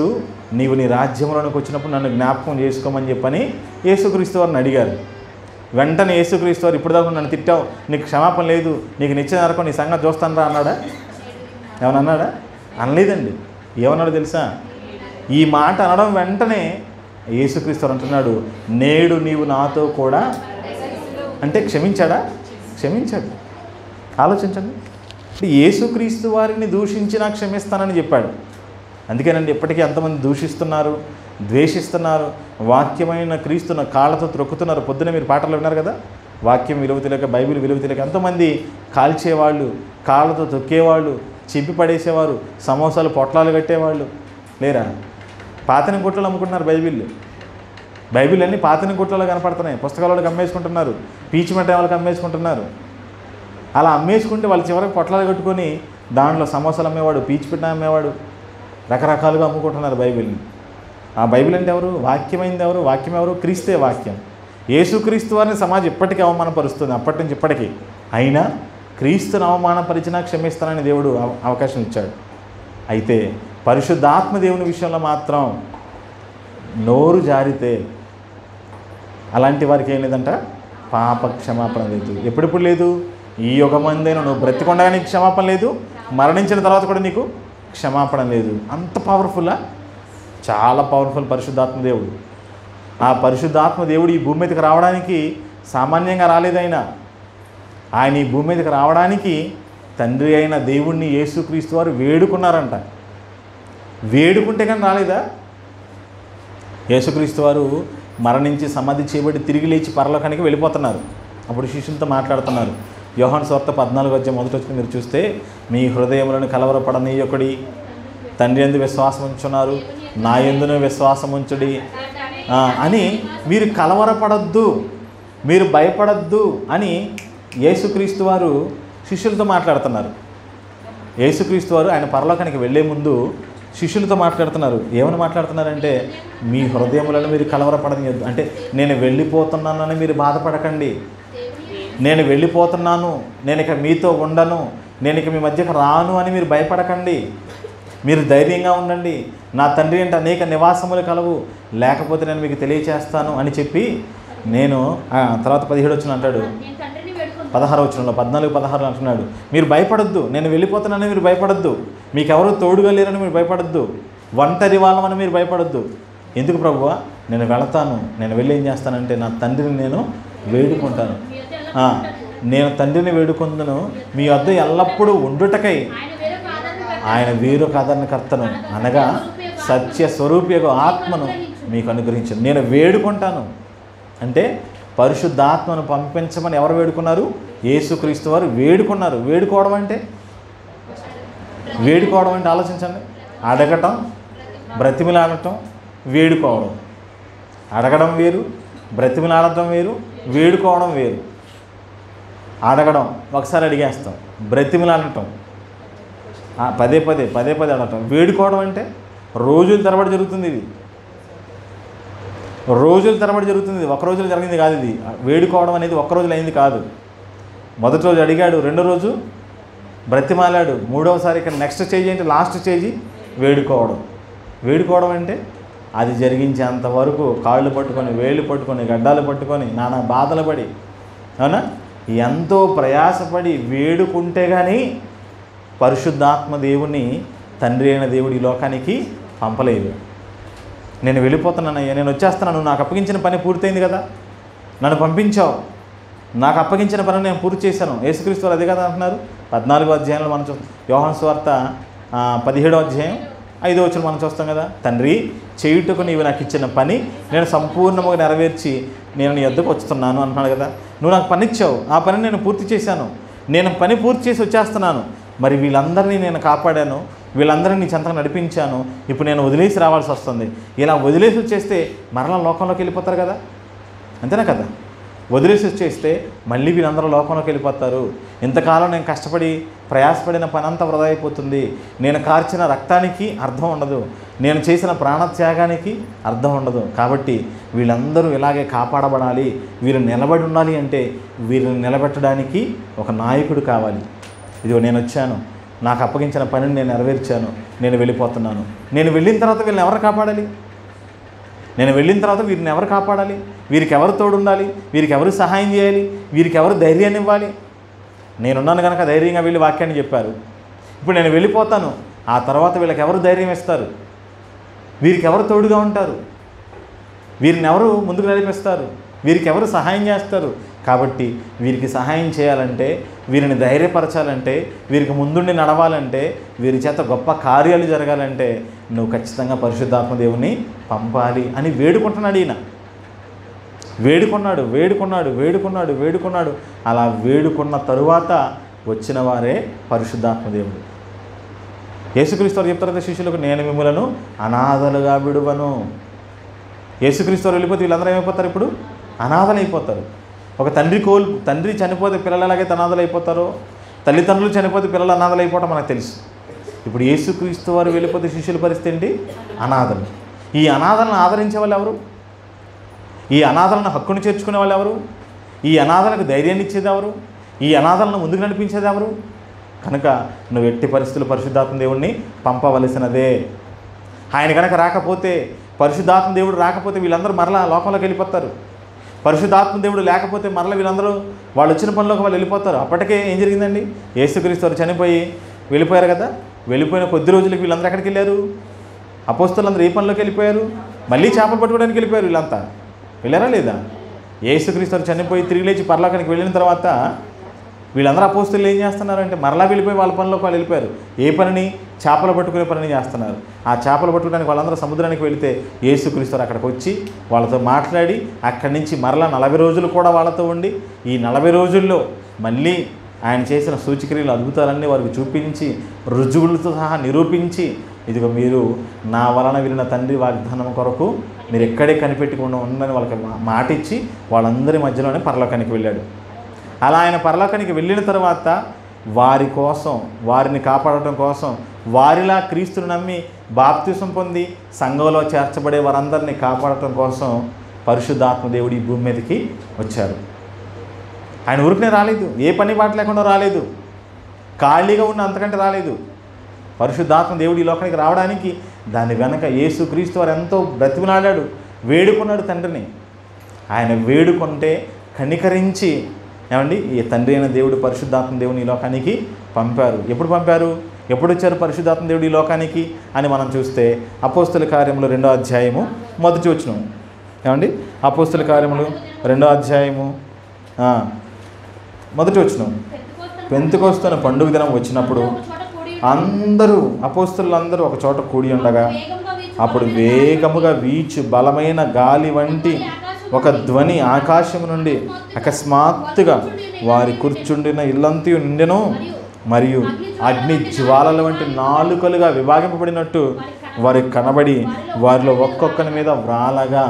[SPEAKER 1] నీవు నీ రాజ్యంలోనికి వచ్చినప్పుడు నన్ను జ్ఞాపకం చేసుకోమని చెప్పని యేసుక్రీస్తు వారిని అడిగారు వెంటనే యేసుక్రీస్తు వారు ఇప్పుడు దాకా నన్ను తిట్టావు నీకు క్షమాపణ లేదు నీకు నిత్య నరకం నీ సంగతి చూస్తాను రా అన్నాడా ఏమన్నా అన్నాడా అనలేదండి ఏమన్నాడు తెలుసా ఈ మాట అనడం వెంటనే యేసుక్రీస్తు వారు అంటున్నాడు నేడు నీవు నాతో కూడా అంటే క్షమించాడా క్షమించాడు ఆలోచించండి అంటే యేసుక్రీస్తు వారిని దూషించినా క్షమిస్తానని చెప్పాడు అందుకేనండి ఇప్పటికీ ఎంతమంది దూషిస్తున్నారు ద్వేషిస్తున్నారు వాక్యమైన క్రీస్తున్న కాళ్ళతో త్రొక్కుతున్నారు పొద్దున మీరు పాటలు విన్నారు కదా వాక్యం విలువ తెలియక బైబిల్ విలువ తెలియక ఎంతమంది కాల్చేవాళ్ళు కాళ్ళతో తొక్కేవాళ్ళు చింపి పడేసేవారు సమోసాలు పొట్లాలు కట్టేవాళ్ళు లేరా పాతని గుట్టలు అమ్ముకుంటున్నారు బైబిల్ బైబిల్ అన్ని పాతని గుట్టలో కనపడుతున్నాయి పుస్తకాల వాళ్ళకి అమ్మేసుకుంటున్నారు పీచు మిఠాయి వాళ్ళకి అమ్మేసుకుంటున్నారు అలా అమ్మేసుకుంటే వాళ్ళు చివరికి పొట్లాలు కట్టుకొని దాంట్లో సమోసాలు అమ్మేవాడు పీచు పిట్ట అమ్మేవాడు రకరకాలుగా అమ్ముకుంటున్నారు బైబిల్ని ఆ బైబిల్ అంటే ఎవరు వాక్యమైంది ఎవరు వాక్యం ఎవరు క్రీస్తే వాక్యం యేసుక్రీస్తు వారిని సమాజం ఇప్పటికీ అవమానపరుస్తుంది అప్పటి నుంచి ఇప్పటికీ అయినా క్రీస్తుని అవమానపరిచినా క్షమిస్తానని దేవుడు అవ- అవకాశం ఇచ్చాడు అయితే పరిశుద్ధాత్మ దేవుని విషయంలో మాత్రం నోరు జారితే అలాంటి వారికి ఏం లేదంట పాప క్షమాపణ లేదు ఎప్పుడెప్పుడు లేదు ఈ యుగమందైనా నువ్వు బ్రతికొండగా నీకు క్షమాపణ లేదు మరణించిన తర్వాత కూడా నీకు క్షమాపణ లేదు అంత పవర్ఫుల్లా చాలా పవర్ఫుల్ పరిశుద్ధాత్మ దేవుడు ఆ పరిశుద్ధాత్మ దేవుడు ఈ భూమి మీదకి రావడానికి సామాన్యంగా రాలేదైన ఆయన ఈ భూమి మీదకి రావడానికి తండ్రి అయిన దేవుణ్ణి యేసుక్రీస్తు వారు వేడుకున్నారంట వేడుకుంటే కానీ రాలేదా యేసుక్రీస్తు వారు మరణించి సమాధి చేయబడి తిరిగి లేచి పరలోకానికి వెళ్ళిపోతున్నారు అప్పుడు శిష్యులతో మాట్లాడుతున్నారు యోహాన్ స్వార్త పద్నాలుగు వచ్చే మొదటి వచ్చి మీరు చూస్తే మీ హృదయములను కలవరపడనీయొకడి తండ్రి ఎందు విశ్వాసం ఉంచున్నారు నా ఎందును విశ్వాసం ఉంచుడి ఆ, అని మీరు కలవరపడద్దు మీరు భయపడద్దు అని యేసుక్రీస్తు వారు శిష్యులతో మాట్లాడుతున్నారు యేసుక్రీస్తు వారు ఆయన పరలోకానికి వెళ్ళే ముందు శిష్యులతో మాట్లాడుతున్నారు ఏమని మాట్లాడుతున్నారంటే మీ హృదయములను మీరు కలవరపడనియద్దు అంటే నేను వెళ్ళిపోతున్నానని మీరు బాధపడకండి నేను వెళ్ళిపోతున్నాను నేను ఇక మీతో ఉండను నేను ఇక మీ మధ్యకు రాను అని మీరు భయపడకండి మీరు ధైర్యంగా ఉండండి నా తండ్రి అంటే అనేక నివాసములు కలవు లేకపోతే నేను మీకు తెలియచేస్తాను అని చెప్పి నేను ఆ, తర్వాత పదిహేడు వచ్చిన అంటాడు
[SPEAKER 2] నేను తండ్రిని వేడుకుంటాను
[SPEAKER 1] పదహారు వచ్చిన పద్నాలుగు పదహారు అంటున్నాడు మీరు భయపడొద్దు నేను వెళ్ళిపోతున్నానని మీరు భయపడొద్దు మీకు ఎవరు తోడుగా లేరని మీరు భయపడొద్దు ఒంటరి వాళ్ళమని మీరు భయపడొద్దు ఎందుకు ప్రభువా నేను వెళతాను నేను వెళ్ళి ఏం చేస్తానంటే నా తండ్రిని నేను వేడుకుంటాను
[SPEAKER 2] మీ వద్ద ఎలా
[SPEAKER 1] ఆ,
[SPEAKER 2] ఉంటాను?
[SPEAKER 1] నేను తండ్రిని వేడుకుందును మీ వద్ద ఎల్లప్పుడూ ఉండుటకై
[SPEAKER 2] ఆయన వేరొక ఆదరణకర్త.
[SPEAKER 1] ఆయన వేరొక ఆదరణకర్తను అనగా సత్య స్వరూపియకు ఆత్మను మీకు అనుగ్రహించను నేను వేడుకుంటాను అంటే పరిశుద్ధాత్మను పంపించమని ఎవరు వేడుకున్నారు యేసుక్రీస్తు వారు వేడుకున్నారు వేడుకోవడం అంటే వేడుకోవడం అంటే ఆలోచించండి అడగటం బ్రతిమిలాడటం వేడుకోవడం అడగడం వేరు బ్రతిమిలాడటం వేరు వేడుకోవడం వేరు అడగడం ఒకసారి అడిగేస్తాం బ్రతిమిలాడటం ఆ, పదే పదే పదే పదే అడగటం వేడుకోవడం అంటే రోజుల తరబడి జరుగుతుంది ఇది రోజుల తరబడి జరుగుతుంది ఇది. ఒక రోజులో జరిగింది కాదు ఇది వేడుకోవడం అనేది ఒక్క రోజులో అయింది కాదు మొదటి రోజు అడిగాడు రెండో రోజు బ్రతిమాలాడు మూడవసారి ఇక్కడ నెక్స్ట్ స్టేజ్ ఏంటి లాస్ట్ స్టేజ్ వేడుకోవడం వేడుకోవడం అంటే అది జరిగించేంత వరకు కాళ్ళు పట్టుకొని వేళ్ళు పట్టుకొని గడ్డాలు పట్టుకొని నానా బాధలు పడి అవునా ఎంతో ప్రయాసపడి వేడుకుంటే కానీ పరిశుద్ధాత్మ దేవుని తండ్రి అయిన దేవుడి ఈ లోకానికి పంపలేదు నేను వెళ్ళిపోతున్నానయ్యా నేను వచ్చేస్తున్నాను నువ్వు నాకు అప్పగించిన పని పూర్తయింది కదా నన్ను పంపించావు నాకు అప్పగించిన పని నేను పూర్తి చేశాను యేసుక్రీస్తు వారు అదే కదా అంటున్నారు పద్నాలుగో అధ్యాయంలో మనం చూస్తాం యోహాన్ స్వార్త ఆ, పదిహేడో అధ్యాయం ఐదో వచ్చిన మనం చూస్తాం కదా తండ్రి చేయుటకు నీవు నాకు ఇచ్చిన పని నేను సంపూర్ణముగా నెరవేర్చి నేను నీ ఎద్దకు వస్తున్నాను అంటున్నాడు కదా నువ్వు నాకు పని ఇచ్చావు ఆ పని నేను పూర్తి చేశాను నేను పని పూర్తి చేసి వచ్చేస్తున్నాను మరి వీళ్ళందరినీ నేను కాపాడాను వీళ్ళందరినీ నీ చెంతకు నడిపించాను ఇప్పుడు నేను వదిలేసి రావాల్సి వస్తుంది ఇలా వదిలేసి వచ్చేస్తే మరలా లోకంలోకి వెళ్ళిపోతారు కదా అంతేనా కదా వదిలేసి వచ్చేస్తే మళ్ళీ వీళ్ళందరూ లోకంలోకి వెళ్ళిపోతారు ఇంతకాలం నేను కష్టపడి ప్రయాసపడిన పని అంతా వృధా అయిపోతుంది నేను కార్చిన రక్తానికి అర్థం ఉండదు నేను చేసిన ప్రాణత్యాగానికి అర్థం ఉండదు కాబట్టి వీళ్ళందరూ ఇలాగే కాపాడబడాలి వీరు నిలబడి ఉండాలి అంటే వీరిని నిలబెట్టడానికి ఒక నాయకుడు కావాలి ఇదిగో నేను వచ్చాను నాకు అప్పగించిన పనిని నేను నెరవేర్చాను నేను వెళ్ళిపోతున్నాను నేను వెళ్ళిన తర్వాత వీళ్ళని ఎవరు కాపాడాలి నేను వెళ్ళిన తర్వాత వీరిని ఎవరు కాపాడాలి వీరికి ఎవరు తోడు ఉండాలి వీరికి ఎవరు సహాయం చేయాలి వీరికి ఎవరు ధైర్యాన్ని ఇవ్వాలి నేనున్నాను కనుక ధైర్యంగా వెళ్ళి వాక్యాన్ని చెప్పారు ఇప్పుడు నేను వెళ్ళిపోతాను ఆ తర్వాత వీళ్ళకి ఎవరు ధైర్యం ఇస్తారు వీరికి ఎవరు తోడుగా ఉంటారు వీరిని ఎవరు ముందుకు నడిపిస్తారు వీరికి ఎవరు సహాయం చేస్తారు కాబట్టి వీరికి సహాయం చేయాలంటే వీరిని ధైర్యపరచాలంటే వీరికి ముందుండి నడవాలంటే వీరి చేత గొప్ప కార్యాలు జరగాలంటే నువ్వు ఖచ్చితంగా పరిశుద్ధాత్మ దేవుని పంపాలి అని వేడుకుంటున్నాడు ఈయన వేడుకున్నాడు వేడుకున్నాడు వేడుకున్నాడు వేడుకున్నాడు అలా వేడుకున్న తరువాత వచ్చిన వారే పరిశుద్ధాత్మ దేవుడు యేసుక్రీస్తు వారు చెప్తారు కదా శిష్యులకు నేను మిమ్మలను అనాథలుగా విడువను యేసుక్రీస్తు వారు వెళ్ళిపోతే వీళ్ళందరూ ఏమైపోతారు ఇప్పుడు అనాథలు అయిపోతారు ఒక తండ్రి కోల్ తండ్రి చనిపోతే పిల్లలు ఎలాగైతే అనాథలు అయిపోతారో తల్లిదండ్రులు చనిపోతే పిల్లలు అనాథలు అయిపోవటం మనకు తెలుసు ఇప్పుడు యేసుక్రీస్తు వారు వెళ్ళిపోతే శిష్యుల పరిస్థితి ఏంటి అనాథలు ఈ అనాథలను ఆదరించే వాళ్ళు ఎవరు ఈ అనాథలను హక్కును చేర్చుకునే వాళ్ళు ఎవరు ఈ అనాథలకు ధైర్యాన్ని ఇచ్చేది ఎవరు ఈ అనాథలను ముందుకు నడిపించేది ఎవరు కనుక నువ్వు ఎట్టి పరిస్థితులు పరిశుద్ధాత్మ దేవుణ్ణి పంపవలసినదే ఆయన కనుక రాకపోతే పరిశుద్ధాత్మ దేవుడు రాకపోతే వీళ్ళందరూ మరలా లోకంలోకి వెళ్ళిపోతారు పరిశుద్ధాత్మ దేవుడు లేకపోతే మరలా వీళ్ళందరూ వాళ్ళు వచ్చిన పనిలోకి వాళ్ళు వెళ్ళిపోతారు అప్పటికే ఏం జరిగిందండి యేసుక్రీస్తు వారు చనిపోయి వెళ్ళిపోయారు కదా వెళ్ళిపోయిన కొద్ది రోజులకి వీళ్ళందరూ ఎక్కడికి వెళ్ళారు అపోస్తులందరూ ఏ పనిలోకి వెళ్ళిపోయారు మళ్ళీ చేపలు పట్టుకోవడానికి వెళ్ళిపోయారు వీళ్ళంతా వెళ్ళారా లేదా యేసుక్రీస్తు వారు చనిపోయి తిరిగి లేచి పరలోకానికి వెళ్ళిన తర్వాత వీళ్ళందరూ అపోస్తులు ఏం చేస్తున్నారు అంటే మరలా వెళ్ళిపోయి వాళ్ళ పనిలోకి వాళ్ళు వెళ్ళిపోయారు ఏ పనిని చేపలు పట్టుకునే పనిని చేస్తున్నారు ఆ చేపలు పట్టుకోవడానికి వాళ్ళందరూ సముద్రానికి వెళితే యేసుక్రీస్తు వారు అక్కడికి వచ్చి వాళ్ళతో మాట్లాడి అక్కడి నుంచి మరలా నలభై రోజులు కూడా వాళ్ళతో ఉండి ఈ నలభై రోజుల్లో మళ్ళీ ఆయన చేసిన సూచక్రియలు అద్భుతాలన్నీ వారికి చూపించి రుజువులతో సహా నిరూపించి ఇదిగో మీరు నా వలన విరిన తండ్రి వాగ్దానం కొరకు మీరు ఎక్కడే కనిపెట్టుకుండా ఉండని వాళ్ళకి మా- మాట ఇచ్చి వాళ్ళందరి మధ్యలోనే పరలోకానికి వెళ్ళాడు అలా ఆయన పరలోకానికి వెళ్ళిన తర్వాత వారి కోసం వారిని కాపాడటం కోసం వారిలా క్రీస్తుని నమ్మి బాప్తిసం పొంది సంఘంలో చేర్చబడే వారందరినీ కాపాడటం కోసం పరిశుద్ధాత్మ దేవుడు ఈ భూమి మీదకి వచ్చారు ఆయన ఊరికనే రాలేదు ఏ పని బాట లేకుండా రాలేదు ఖాళీగా ఉన్న అంతకంటే రాలేదు పరిశుద్ధాత్మ దేవుడు ఈ లోకానికి రావడానికి దాని వెనక యేసు క్రీస్తు వారు ఎంతో బ్రతిమలాడాడు వేడుకున్నాడు తండ్రిని ఆయన వేడుకుంటే కనికరించి ఏమండి ఈ తండ్రి అయిన దేవుడు పరిశుద్ధాత్మ దేవుని ఈ లోకానికి పంపారు ఎప్పుడు పంపారు ఎప్పుడు వచ్చారు పరిశుద్ధాత్మ దేవుడు ఈ లోకానికి అని మనం చూస్తే అపోస్తుల కార్యములు రెండో అధ్యాయము మొదటి వచ్చిన ఏమండి అపోస్తుల కార్యములు రెండో అధ్యాయము ఆ, మొదటి వచ్చిన పెంతుకొస్తున్న పండుగ దినం వచ్చినప్పుడు అందరూ అపోస్తులు అందరూ ఒక చోట కూడి ఉండగా అప్పుడు వేగముగా వీచు బలమైన గాలి వంటి ఒక ధ్వని ఆకాశం నుండి అకస్మాత్తుగా వారి కూర్చుండిన ఇల్లంతయు నిండెను మరియు అగ్ని జ్వాలల వంటి నాలుకలుగా విభాగింపబడినట్టు వారికి కనబడి వారిలో ఒక్కొక్కరి మీద వ్రాలగా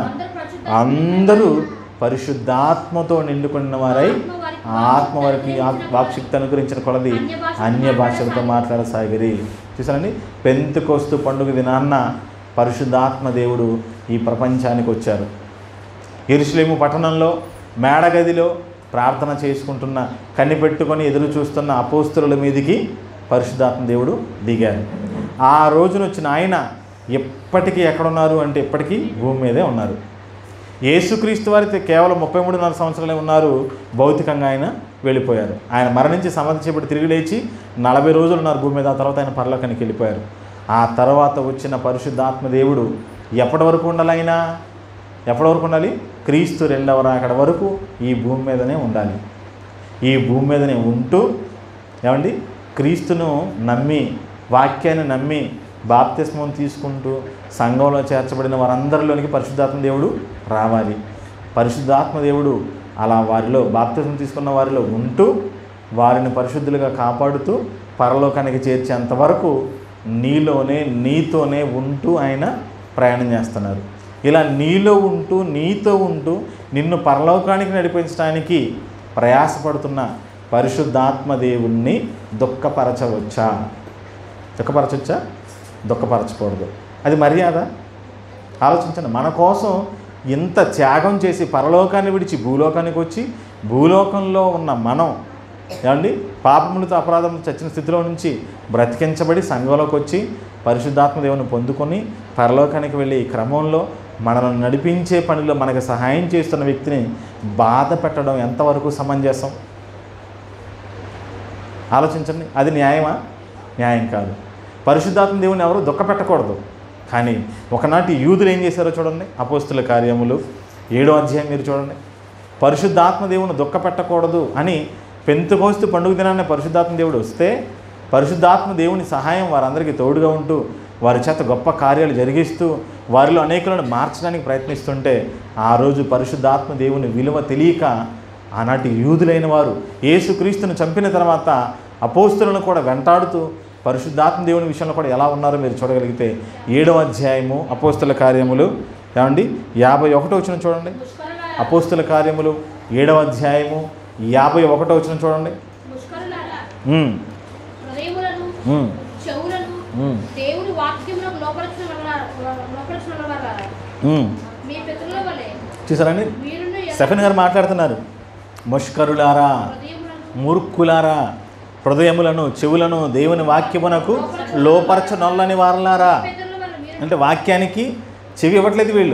[SPEAKER 1] అందరూ పరిశుద్ధాత్మతో నిండుకున్న వారై ఆత్మ వారికి ఆత్- వాక్శక్తి అనుగ్రహించిన కొలది అన్య భాషలతో మాట్లాడసాగిరి చూసారండి పెంతుకొస్తు పండుగ దినాన్న పరిశుద్ధాత్మ దేవుడు ఈ ప్రపంచానికి వచ్చారు ఎరుసలేము పట్టణంలో మేడగదిలో ప్రార్థన చేసుకుంటున్న కనిపెట్టుకొని ఎదురు చూస్తున్న అపోస్తుల మీదికి పరిశుద్ధాత్మ దేవుడు దిగారు ఆ రోజున వచ్చిన ఆయన ఎప్పటికీ ఎక్కడున్నారు అంటే ఎప్పటికీ భూమి మీదే ఉన్నారు యేసుక్రీస్తు వారితో కేవలం ముప్పై మూడున్నర సంవత్సరాలే ఉన్నారు భౌతికంగా ఆయన వెళ్ళిపోయారు ఆయన మరణించి సమాధి చేపట్టి తిరిగి లేచి నలభై రోజులు ఉన్నారు భూమి మీద ఆ తర్వాత ఆయన పరలోకానికి వెళ్ళిపోయారు ఆ తర్వాత వచ్చిన పరిశుద్ధాత్మ దేవుడు ఎప్పటి వరకు ఉండాలి ఆయన ఎప్పటి వరకు ఉండాలి క్రీస్తు రెండవ రాకడ వరకు ఈ భూమి మీదనే ఉండాలి ఈ భూమి మీదనే ఉంటూ ఏమండి క్రీస్తును నమ్మి వాక్యాన్ని నమ్మి బాప్తిస్మం తీసుకుంటూ సంఘంలో చేర్చబడిన వారందరిలోనికి పరిశుద్ధాత్మ దేవుడు రావాలి పరిశుద్ధాత్మ దేవుడు అలా వారిలో బాప్తిస్మం తీసుకున్న వారిలో ఉంటూ వారిని పరిశుద్ధులుగా కాపాడుతూ పరలోకానికి చేర్చేంత వరకు నీలోనే నీతోనే ఉంటూ ఆయన ప్రయాణం చేస్తున్నారు ఇలా నీలో ఉంటూ నీతో ఉంటూ నిన్ను పరలోకానికి నడిపించడానికి ప్రయాసపడుతున్న పరిశుద్ధాత్మ దేవుణ్ణి దుఃఖపరచవచ్చా దుఃఖపరచవచ్చా దుఃఖపరచకూడదు అది మర్యాద ఆలోచించండి మన కోసం ఇంత త్యాగం చేసి పరలోకాన్ని విడిచి భూలోకానికి వచ్చి భూలోకంలో ఉన్న మనం ఏమండి పాపములతో అపరాధం చచ్చిన స్థితిలో నుంచి బ్రతికించబడి సంఘంలోకి వచ్చి పరిశుద్ధాత్మ దేవుని పొందుకొని పరలోకానికి వెళ్ళే ఈ క్రమంలో మనల్ని నడిపించే పనిలో మనకు సహాయం చేస్తున్న వ్యక్తిని బాధ పెట్టడం ఎంతవరకు సమంజసం ఆలోచించండి అది న్యాయమా న్యాయం కాదు పరిశుద్ధాత్మ దేవుని ఎవరు దుఃఖ పెట్టకూడదు కానీ ఒకనాటి యూదులు ఏం చేశారో చూడండి అపోస్తుల కార్యములు ఏడో అధ్యాయం మీరు చూడండి పరిశుద్ధాత్మ దేవుని దుఃఖ పెట్టకూడదు అని పెంతుకోస్తు పండుగ దినాన్ని పరిశుద్ధాత్మ దేవుడు వస్తే పరిశుద్ధాత్మ దేవుని సహాయం వారందరికీ తోడుగా ఉంటూ వారి చేత గొప్ప కార్యాలు జరిగిస్తూ వారిలో అనేకులను మార్చడానికి ప్రయత్నిస్తుంటే ఆ రోజు పరిశుద్ధాత్మ దేవుని విలువ తెలియక ఆనాటి యూదులైన వారు యేసుక్రీస్తును చంపిన తర్వాత అపోస్తులను కూడా వెంటాడుతూ పరిశుద్ధాత్మ దేవుని విషయంలో కూడా ఎలా ఉన్నారో మీరు చూడగలిగితే ఏడవ అధ్యాయము అపోస్తుల కార్యములు ఏమండి యాభై ఒకటో వచ్చిన చూడండి
[SPEAKER 2] ముష్కరులారా
[SPEAKER 1] అపోస్తుల కార్యములు ఏడవ అధ్యాయము యాభై ఒకటో వచ్చిన చూడండి
[SPEAKER 2] ముష్కరులారా
[SPEAKER 1] ఉమ్,
[SPEAKER 2] హృదయములను
[SPEAKER 1] ఉమ్,
[SPEAKER 2] చెవులను
[SPEAKER 1] ఉమ్,
[SPEAKER 2] దేవుని వాక్యములకు లోపరచిన లోపరచిన వల్ల
[SPEAKER 1] ఉమ్.
[SPEAKER 2] మీ పితరుల వలె
[SPEAKER 1] చూసారండి
[SPEAKER 2] మీరును ఎల్ల
[SPEAKER 1] స్టెఫెన్ గారు మాట్లాడుతున్నారు ముష్కరులారా
[SPEAKER 2] హృదయములను
[SPEAKER 1] మూర్ఖులారా హృదయములను చెవులను దేవుని వాక్యమునకు లోపరచనొల్లని వారలారా
[SPEAKER 2] పితరుల వల్ల మీరు
[SPEAKER 1] అంటే వాక్యానికి చెవి ఇవ్వట్లేదు వీళ్ళు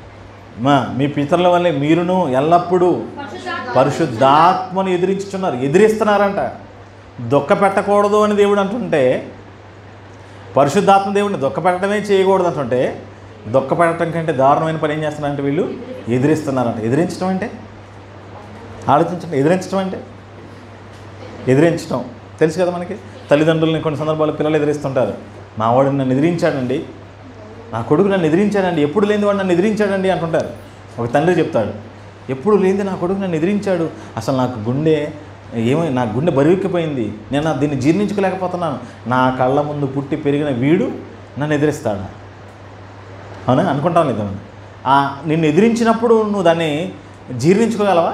[SPEAKER 1] మా మీ పితరుల వల్లే మీరును ఎల్లప్పుడూ
[SPEAKER 2] పరిశుద్ధాత్మ
[SPEAKER 1] పరిశుద్ధాత్మను ఎదిరించుతున్నారు ఎదిరిస్తున్నారంట దుఃఖ పెట్టకూడదు అని దేవుడు అంటుంటే పరిశుద్ధాత్మ దేవుడిని దుఃఖ పెట్టడమే చేయకూడదు అంటుంటే దుఃఖ పెట్టడం కంటే దారుణమైన పని ఏం చేస్తున్నారంటే వీళ్ళు ఎదిరిస్తున్నారంట ఎదిరించడం అంటే ఆలోచించండి ఎదిరించడం అంటే ఎదిరించడం తెలుసు కదా మనకి తల్లిదండ్రులని కొన్ని సందర్భాల్లో పిల్లలు ఎదిరిస్తుంటారు మా వాడు నన్ను ఎదిరించాడండి నా కొడుకు నన్ను ఎదిరించాడండి ఎప్పుడు లేని వాడు నన్ను ఎదిరించాడండి అంటుంటారు ఒక తండ్రి చెప్తాడు ఎప్పుడు లేనిది నా కొడుకు నన్ను ఎదిరించాడు అసలు నాకు గుండె ఏమై నా గుండె బరువెక్కిపోయింది నేను నా- దీన్ని జీర్ణించుకోలేకపోతున్నాను నా కళ్ళ ముందు పుట్టి పెరిగిన వీడు నన్ను ఎదిరిస్తాడా అవునా అనుకుంటాం లేదా మనం? ఆ నిన్ను ఎదిరించినప్పుడు నువ్వు దాన్ని జీర్ణించుకోగలవా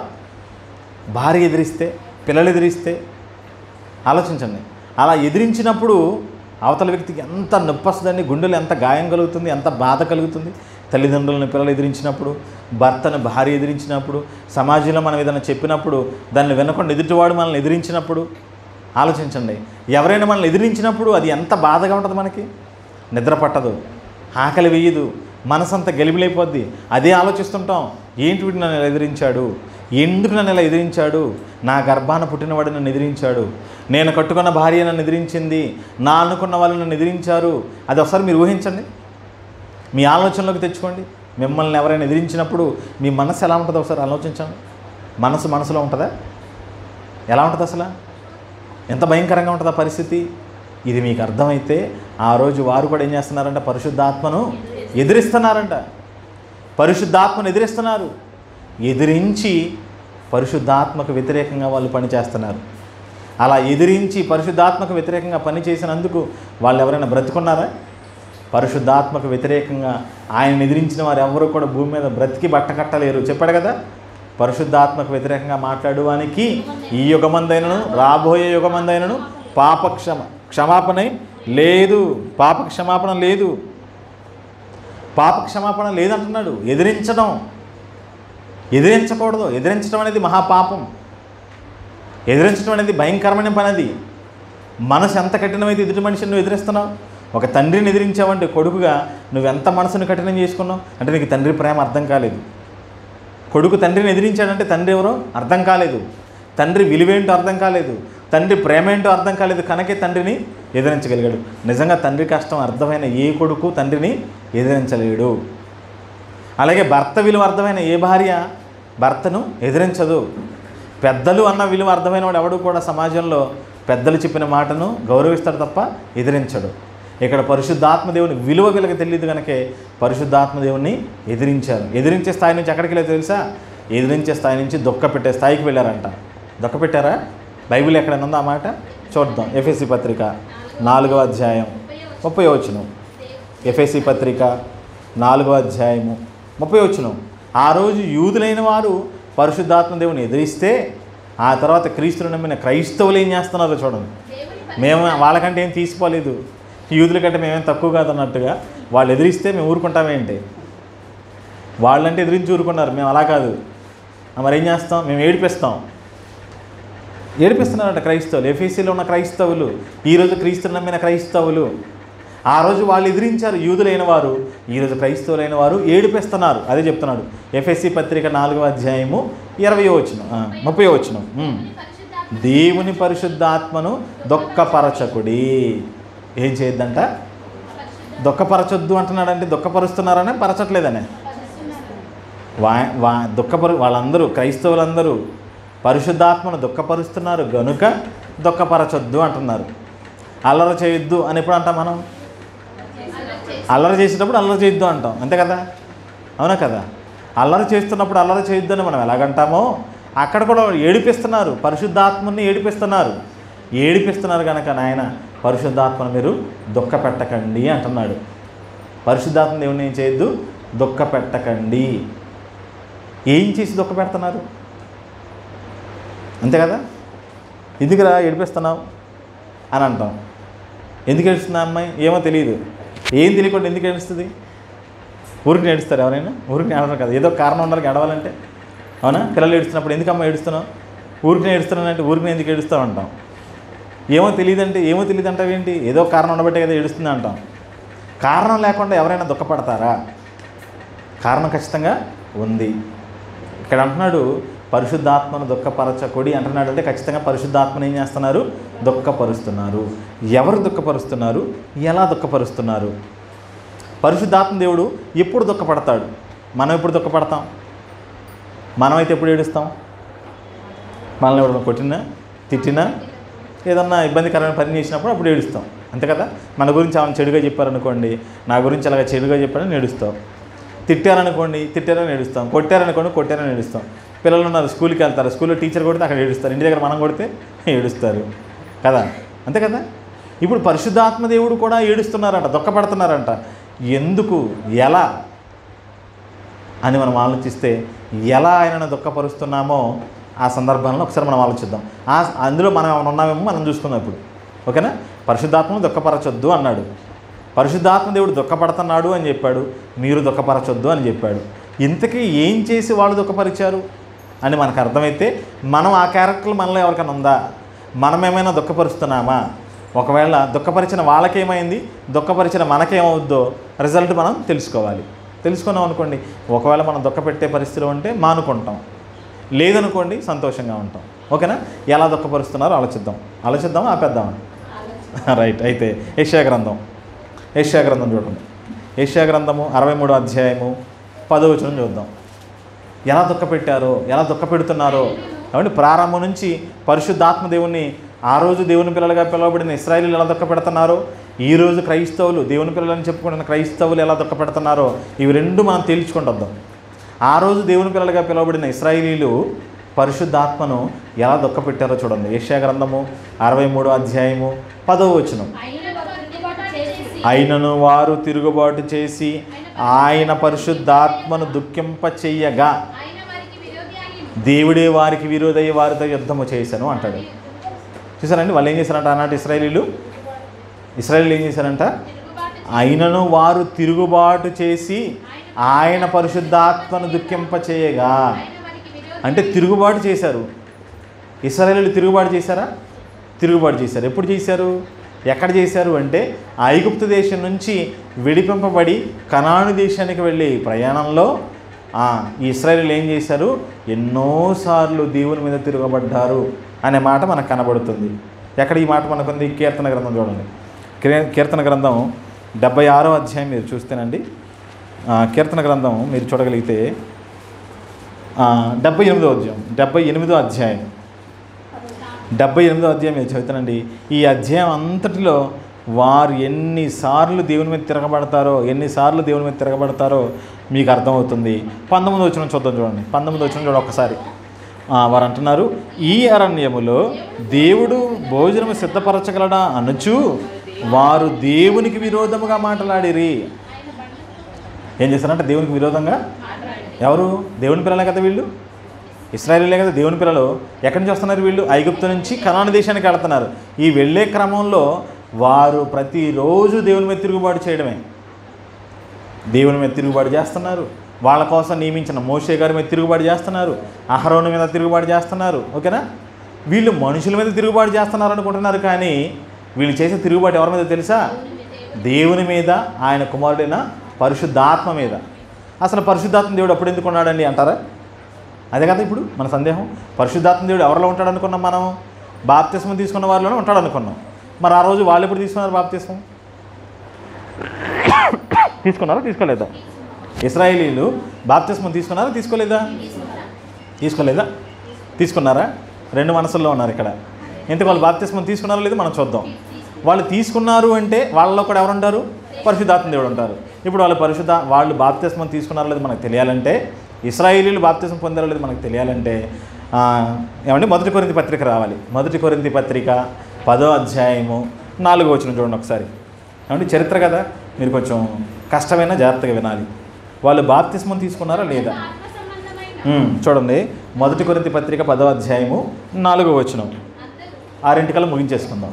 [SPEAKER 1] భార్య ఎదిరిస్తే పిల్లలు ఎదిరిస్తే ఆలోచించండి అలా ఎదిరించినప్పుడు అవతల వ్యక్తికి ఎంత నొప్పి వస్తుందండి గుండెలు ఎంత గాయం కలుగుతుంది ఎంత బాధ కలుగుతుంది తల్లిదండ్రులను పిల్లలు ఎదిరించినప్పుడు భర్తను భార్య ఎదిరించినప్పుడు సమాజంలో మనం ఏదైనా చెప్పినప్పుడు దాన్ని వినకుండా ఎదుటివాడు మనల్ని ఎదిరించినప్పుడు ఆలోచించండి ఎవరైనా మనల్ని ఎదిరించినప్పుడు అది ఎంత బాధగా ఉంటుంది మనకి నిద్ర పట్టదు ఆకలి వేయదు మనసంతా గలిబిలైపోద్ది అదే ఆలోచిస్తుంటాం ఏంటి వీడు నన్ను ఇలా ఎదిరించాడు ఎందుకు నన్ను ఇలా ఎదిరించాడు నా గర్భాన పుట్టినవాడు నన్ను ఎదిరించాడు నేను కట్టుకున్న భార్య నన్ను ఎదిరించింది నా అనుకున్న వాళ్ళు నన్ను ఎదిరించారు అది ఒకసారి మీరు ఊహించండి మీ ఆలోచనలోకి తెచ్చుకోండి మిమ్మల్ని ఎవరైనా ఎదిరించినప్పుడు మీ మనసు ఎలా ఉంటుందో ఒకసారి ఆలోచించండి మనసు మనసులో ఉంటుందా ఎలా ఉంటుంది అసలు ఎంత భయంకరంగా ఉంటుంది ఆ పరిస్థితి ఇది మీకు అర్థమైతే ఆ రోజు వారు కూడా ఏం చేస్తున్నారంట పరిశుద్ధాత్మను ఎదిరిస్తున్నారంట పరిశుద్ధాత్మను ఎదిరిస్తున్నారు ఎదిరించి పరిశుద్ధాత్మకు వ్యతిరేకంగా వాళ్ళు పనిచేస్తున్నారు అలా ఎదిరించి పరిశుద్ధాత్మకు వ్యతిరేకంగా పనిచేసినందుకు వాళ్ళు ఎవరైనా బ్రతుకున్నారా పరిశుద్ధాత్మకు వ్యతిరేకంగా ఆయన ఎదిరించిన వారు ఎవరు కూడా భూమి మీద బ్రతికి బట్టకట్టలేరు చెప్పాడు కదా పరిశుద్ధాత్మకు వ్యతిరేకంగా మాట్లాడువానికి ఈ యుగమందైనను రాబోయే యుగమందైనను పాప క్షమ క్షమాపణ లేదు పాప క్షమాపణ లేదు పాప క్షమాపణ లేదంటున్నాడు ఎదిరించడం ఎదిరించకూడదు ఎదిరించడం అనేది మహాపాపం ఎదిరించడం అనేది భయంకరమైన పని అది మనసు ఎంత కఠినమైతే ఎదుటి మనిషిని నువ్వు ఎదిరిస్తున్నావు ఒక తండ్రిని ఎదిరించావంటే కొడుకుగా నువ్వు ఎంత మనసును కఠినం చేసుకున్నావు అంటే నీకు తండ్రి ప్రేమ అర్థం కాలేదు కొడుకు తండ్రిని ఎదిరించాడంటే తండ్రి ఎవరో అర్థం కాలేదు తండ్రి విలువేంటో అర్థం కాలేదు తండ్రి ప్రేమ ఏంటో అర్థం కాలేదు కనుకే తండ్రిని ఎదిరించగలిగాడు నిజంగా తండ్రి కష్టం అర్థమైన ఏ కొడుకు తండ్రిని ఎదిరించలేడు అలాగే భర్త విలువ అర్థమైన ఏ భార్య భర్తను ఎదిరించదు పెద్దలు అన్న విలువ అర్థమైన వాడు ఎవడు కూడా సమాజంలో పెద్దలు చెప్పిన మాటను గౌరవిస్తాడు తప్ప ఎదిరించడు ఇక్కడ పరిశుద్ధాత్మ దేవుని విలువ వీళ్ళకి తెలియదు కనుకే పరిశుద్ధాత్మ దేవుని ఎదిరించారు ఎదిరించే స్థాయి నుంచి ఎక్కడికి వెళ్ళారు తెలుసా ఎదిరించే స్థాయి నుంచి దుఃఖ పెట్టే స్థాయికి వెళ్ళారంట దుఃఖ పెట్టారా బైబిల్ ఎక్కడైనా ఉందా ఆ మాట చూద్దాం ఎఫ్ఎస్సి పత్రిక నాలుగవ అధ్యాయం ముప్పై వచనం ఎఫ్ఎస్సి పత్రిక నాలుగవ అధ్యాయము ముప్పై వచనం ఆ రోజు యూదులైన వారు పరిశుద్ధాత్మ దేవుని ఎదిరిస్తే ఆ తర్వాత క్రీస్తుని నమ్మిన క్రైస్తవులు ఏం చేస్తున్నారో చూడండి
[SPEAKER 2] దేవుని
[SPEAKER 1] మేము వాళ్ళకంటే ఏం తీసిపోలేదు యూదుల కంటే మేమేం తక్కువ కాదన్నట్టుగా వాళ్ళు ఎదిరిస్తే మేము ఊరుకుంటామేంటి వాళ్ళంటే ఎదిరించి ఊరుకున్నారు మేము అలా కాదు ఆ, మరి ఏం చేస్తాం మేము ఏడిపిస్తాం ఏడిపిస్తున్నారట క్రైస్తవులు ఎఫీసీలో ఉన్న క్రైస్తవులు ఈరోజు క్రీస్తుని నమ్మిన క్రైస్తవులు ఆ రోజు వాళ్ళు ఎదిరించారు యూదులైన వారు ఈరోజు క్రైస్తవులైన వారు ఏడిపిస్తున్నారు అదే చెప్తున్నాడు ఎఫ్ఎస్సి పత్రిక నాలుగవ అధ్యాయము ఇరవై వచ్చిన ముప్పై వచ్చిన
[SPEAKER 2] పరిశుద్ధాత్మ
[SPEAKER 1] దేవుని పరిశుద్ధాత్మను దొక్కపరచకుడి ఏం చేయొద్దంట దొక్కపరచొద్దు అంటున్నాడంటే దొక్కపరుస్తున్నారనే పరచట్లేదనే వా వా దుఃఖపరు వాళ్ళందరూ క్రైస్తవులందరూ పరిశుద్ధాత్మను దుఃఖపరుస్తున్నారు గనుక దుఃఖపరచొద్దు అంటున్నారు అల్లరి చేయొద్దు అని ఎప్పుడు అంటాం మనం అల్లరి చేసేటప్పుడు అల్లరి చేయొద్దు అంటాం అంతే కదా అవునా కదా అల్లరి చేస్తున్నప్పుడు అల్లరి చేయొద్దు అని మనం ఎలాగంటామో అక్కడ కూడా ఏడిపిస్తున్నారు పరిశుద్ధాత్మని ఏడిపిస్తున్నారు ఏడిపిస్తున్నారు కనుక నాయన పరిశుద్ధాత్మను మీరు దుఃఖ పెట్టకండి అంటున్నాడు పరిశుద్ధాత్మ దేవుని ఏం చేయొద్దు దుఃఖ పెట్టకండి ఏం చేసి దుఃఖ పెడుతున్నారు అంతే కదా ఎందుకురా ఏడిపిస్తున్నావు అని అంటాం ఎందుకు ఏడుస్తుంది ఆ అమ్మాయి ఏమో తెలియదు ఏం తెలియకుండా ఎందుకు ఏడుస్తుంది ఊరికి ఏడుస్తారు ఎవరైనా ఊరికి ఏడవరు కదా ఏదో కారణం ఉండాలి ఏడవాలంటే అవునా పిల్లలు ఏడుస్తున్నప్పుడు ఎందుకు అమ్మ ఏడుస్తున్నావు ఊరికి ఏడుస్తున్నానంటే ఊరికి ఎందుకు ఏడుస్తావు అంటాం ఏమో తెలియదంటే ఏమో తెలియదు అంటావు ఏంటి ఏదో కారణం ఉండబట్టే కదా ఏడుస్తుంది అంటాం కారణం లేకుండా ఎవరైనా దుఃఖపడతారా కారణం ఖచ్చితంగా ఉంది ఇక్కడ అంటున్నాడు పరిశుద్ధాత్మను దుఃఖపరచకొడి అంటున్నాడు అంటే ఖచ్చితంగా పరిశుద్ధాత్మను ఏం చేస్తున్నారు దుఃఖపరుస్తున్నారు ఎవరు దుఃఖపరుస్తున్నారు ఎలా దుఃఖపరుస్తున్నారు పరిశుద్ధాత్మ దేవుడు ఎప్పుడు దుఃఖపడతాడు మనం ఎప్పుడు దుఃఖపడతాం మనమైతే ఎప్పుడు ఏడుస్తాం మనల్ని ఎవరైనా కొట్టినా తిట్టినా ఏదన్నా ఇబ్బందికరమైన పని చేసినప్పుడు అప్పుడు ఏడుస్తాం అంతే కదా మన గురించి ఆమె చెడుగా చెప్పారనుకోండి నా గురించి అలాగ చెడుగా చెప్పారని ఏడుస్తాం తిట్టారనుకోండి తిట్టారని ఏడుస్తాం కొట్టారనుకోండి కొట్టారని ఏడుస్తాం పిల్లలు ఉన్నారు స్కూల్కి వెళ్తారు స్కూల్లో టీచర్ కొడితే అక్కడ ఏడుస్తారు ఇంటి దగ్గర మనం కొడితే ఏడుస్తారు కదా అంతే కదా ఇప్పుడు పరిశుద్ధాత్మ దేవుడు కూడా ఏడుస్తున్నారంట దుఃఖపడుతున్నారంట ఎందుకు ఎలా అని మనం ఆలోచిస్తే ఎలా ఆయనను దుఃఖపరుస్తున్నామో ఆ సందర్భంలో ఒకసారి మనం ఆలోచిద్దాం ఆ అందులో మనం ఏమైనా ఉన్నామేమో మనం చూసుకుందాం ఇప్పుడు ఓకేనా పరిశుద్ధాత్మను దుఃఖపరచొద్దు అన్నాడు పరిశుద్ధాత్మ దేవుడు దుఃఖపడుతున్నాడు అని చెప్పాడు మీరు దుఃఖపరచొద్దు అని చెప్పాడు ఇంతకీ ఏం చేసి వాళ్ళు దుఃఖపరిచారు అని మనకు అర్థమైతే మనం ఆ క్యారెక్టర్ మనలో ఎవరికైనా ఉందా మనం ఏమైనా దుఃఖపరుస్తున్నామా ఒకవేళ దుఃఖపరిచిన వాళ్ళకేమైంది దుఃఖపరిచిన మనకేమవుద్దో రిజల్ట్ మనం తెలుసుకోవాలి తెలుసుకున్నాం అనుకోండి ఒకవేళ మనం దుఃఖపెట్టే పరిస్థితిలో ఉంటే మానుకుంటాం లేదనుకోండి సంతోషంగా ఉంటాం ఓకేనా ఎలా దుఃఖపరుస్తున్నారో ఆలోచిద్దాం ఆలోచిద్దాం ఆపేద్దామా రైట్ అయితే ఏషియా గ్రంథం ఏషియా గ్రంథం చూడండి ఏషియా గ్రంథము అరవై మూడో అధ్యాయము పదో వచనం చూద్దాం ఎలా దుఃఖపెట్టారో ఎలా దుఃఖపెడుతున్నారో కాబట్టి ప్రారంభం నుంచి పరిశుద్ధాత్మ దేవుణ్ణి ఆ రోజు దేవుని పిల్లలుగా పిలువబడిన ఇస్రాయిలీలు ఎలా దుఃఖపెడుతున్నారో ఈ రోజు క్రైస్తవులు దేవుని పిల్లలని చెప్పుకుంటున్న క్రైస్తవులు ఎలా దుఃఖపెడుతున్నారో ఇవి రెండు మనం తేల్చుకుంటుందాం ఆ రోజు దేవుని పిల్లలుగా పిలువబడిన ఇస్రాయిలీలు పరిశుద్ధాత్మను ఎలా దుఃఖపెట్టారో చూడండి ఏషియా గ్రంథము అరవై మూడో అధ్యాయము పదవ వచనం
[SPEAKER 2] అయిన వారు తిరుగుబాటు చేసి
[SPEAKER 1] అయినను వారు తిరుగుబాటు చేసి ఆయన పరిశుద్ధాత్మను దుఃఖింప చెయ్యగా
[SPEAKER 2] ఆయన వారికి విరోధి అని
[SPEAKER 1] దేవుడే వారికి విరోధయ్యి వారితో యుద్ధము చేశాను అంటాడు చూసారండి వాళ్ళు ఏం చేశారంట అన్నట్టు ఇస్రాయలీలు ఇస్రాయలీలు ఏం చేశారంట
[SPEAKER 2] తిరుగుబాటు
[SPEAKER 1] అయినను వారు తిరుగుబాటు చేసి ఆయన పరిశుద్ధాత్మను దుఃఖింప చేయగా
[SPEAKER 2] ఆయన వారికి విరోధి
[SPEAKER 1] అంటే తిరుగుబాటు చేశారు ఇస్రాయేలీలు తిరుగుబాటు చేశారా తిరుగుబాటు చేశారు ఎప్పుడు చేశారు ఎక్కడ చేశారు అంటే ఐగుప్తు దేశం నుంచి విడిపింపబడి కనాను దేశానికి వెళ్ళే ప్రయాణంలో ఆ, ఈ ఇస్రాయేలీలు ఏం చేశారు ఎన్నోసార్లు దేవుని మీద తిరగబడ్డారు అనే మాట మనకు కనబడుతుంది ఎక్కడ ఈ మాట మనకుంది కీర్తన గ్రంథం చూడండి కీ- కీర్తన గ్రంథం డెబ్బై ఆరో అధ్యాయం మీరు చూస్తేనండి ఆ, కీర్తన గ్రంథం మీరు చూడగలిగితే ఆ, డెబ్బై ఎనిమిదో అధ్యాయం డెబ్బై ఎనిమిదో అధ్యాయం డెబ్బై ఎనిమిదో అధ్యాయం మీరు చదువుతానండి ఈ అధ్యాయం అంతటిలో వారు ఎన్నిసార్లు దేవుని మీద తిరగబడతారో ఎన్నిసార్లు దేవుని మీద తిరగబడతారో మీకు అర్థమవుతుంది పంతొమ్మిది వచ్చిన చూద్దాం చూడండి పంతొమ్మిది వచ్చిన చూడండి ఒకసారి ఆ, వారు అంటున్నారు ఈ అరణ్యములో దేవుడు భోజనము సిద్ధపరచగలడా అనుచు వారు దేవునికి విరోధముగా మాట్లాడిరి ఏం చేస్తారంటే దేవునికి విరోధంగా ఎవరు దేవుని పిల్లలే కదా వీళ్ళు ఇస్రాయలీలే కదా దేవుని పిల్లలు ఎక్కడి నుంచి వస్తున్నారు వీళ్ళు ఐగుప్తు నుంచి కనాను దేశానికి వెళ్తున్నారు ఈ వెళ్ళే క్రమంలో వారు ప్రతిరోజు దేవుని మీద తిరుగుబాటు చేయడమే దేవుని మీద తిరుగుబాటు చేస్తున్నారు వాళ్ళ కోసం నియమించిన మోషే గారి మీద తిరుగుబాటు చేస్తున్నారు అహరోను మీద తిరుగుబాటు చేస్తున్నారు ఓకేనా వీళ్ళు మనుషుల మీద తిరుగుబాటు చేస్తున్నారు అనుకుంటున్నారు కానీ వీళ్ళు చేసే తిరుగుబాటు ఎవరి మీద తెలుసా దేవుని మీద ఆయన కుమారుడైన పరిశుద్ధాత్మ మీద అసలు పరిశుద్ధాత్మ దేవుడు అప్పుడు ఎందుకు ఉన్నాడండి అంటారా అదే కదా ఇప్పుడు మన సందేహం పరిశుద్ధాత్మ దేవుడు ఎవరిలో ఉంటాడు అనుకున్నాం మనం బాప్తిస్మం తీసుకున్న వారిలోనే ఉంటాడు అనుకున్నాం మరి ఆ రోజు వాళ్ళు ఎప్పుడు తీసుకున్నారు బాప్తిస్మం తీసుకున్నారా తీసుకోలేదా ఇస్రాయేలీలు బాప్తిస్మం తీసుకున్నారా తీసుకోలేదా తీసుకోలేదా తీసుకున్నారా రెండు మనసుల్లో ఉన్నారు ఇక్కడ ఎందుకు వాళ్ళు బాప్తిస్మం తీసుకున్నారో లేదో మనం చూద్దాం వాళ్ళు తీసుకున్నారు అంటే వాళ్ళలో కూడా ఎవరు ఉంటారు పరిశుద్ధాత్మ దేవుడు ఉంటారు ఇప్పుడు వాళ్ళు పరిశుద్ధ వాళ్ళు బాప్తిస్మం తీసుకున్నారో లేదో మనకు తెలియాలంటే ఇస్రాయేలీలు బాప్తిస్మం పొందారో లేదో మనకు తెలియాలంటే ఆ, ఏమంటే మొదటి కొరింతి పత్రిక రావాలి మొదటి కొరింతి పత్రిక పదో అధ్యాయము నాలుగో వచ్చిన చూడండి ఒకసారి ఏమంటే చరిత్ర కదా మీరు కొంచెం కష్టమైన జాగ్రత్తగా వినాలి వాళ్ళు బాప్తిస్మం తీసుకున్నారా లేదా
[SPEAKER 2] ఆత్మ సంబంధమైన
[SPEAKER 1] ఉమ్, చూడండి మొదటి కొరింతి పత్రిక పదో అధ్యాయము నాలుగో వచనం
[SPEAKER 2] అందరూ
[SPEAKER 1] ఆరింటికల్లా ముగించేసుకుందాం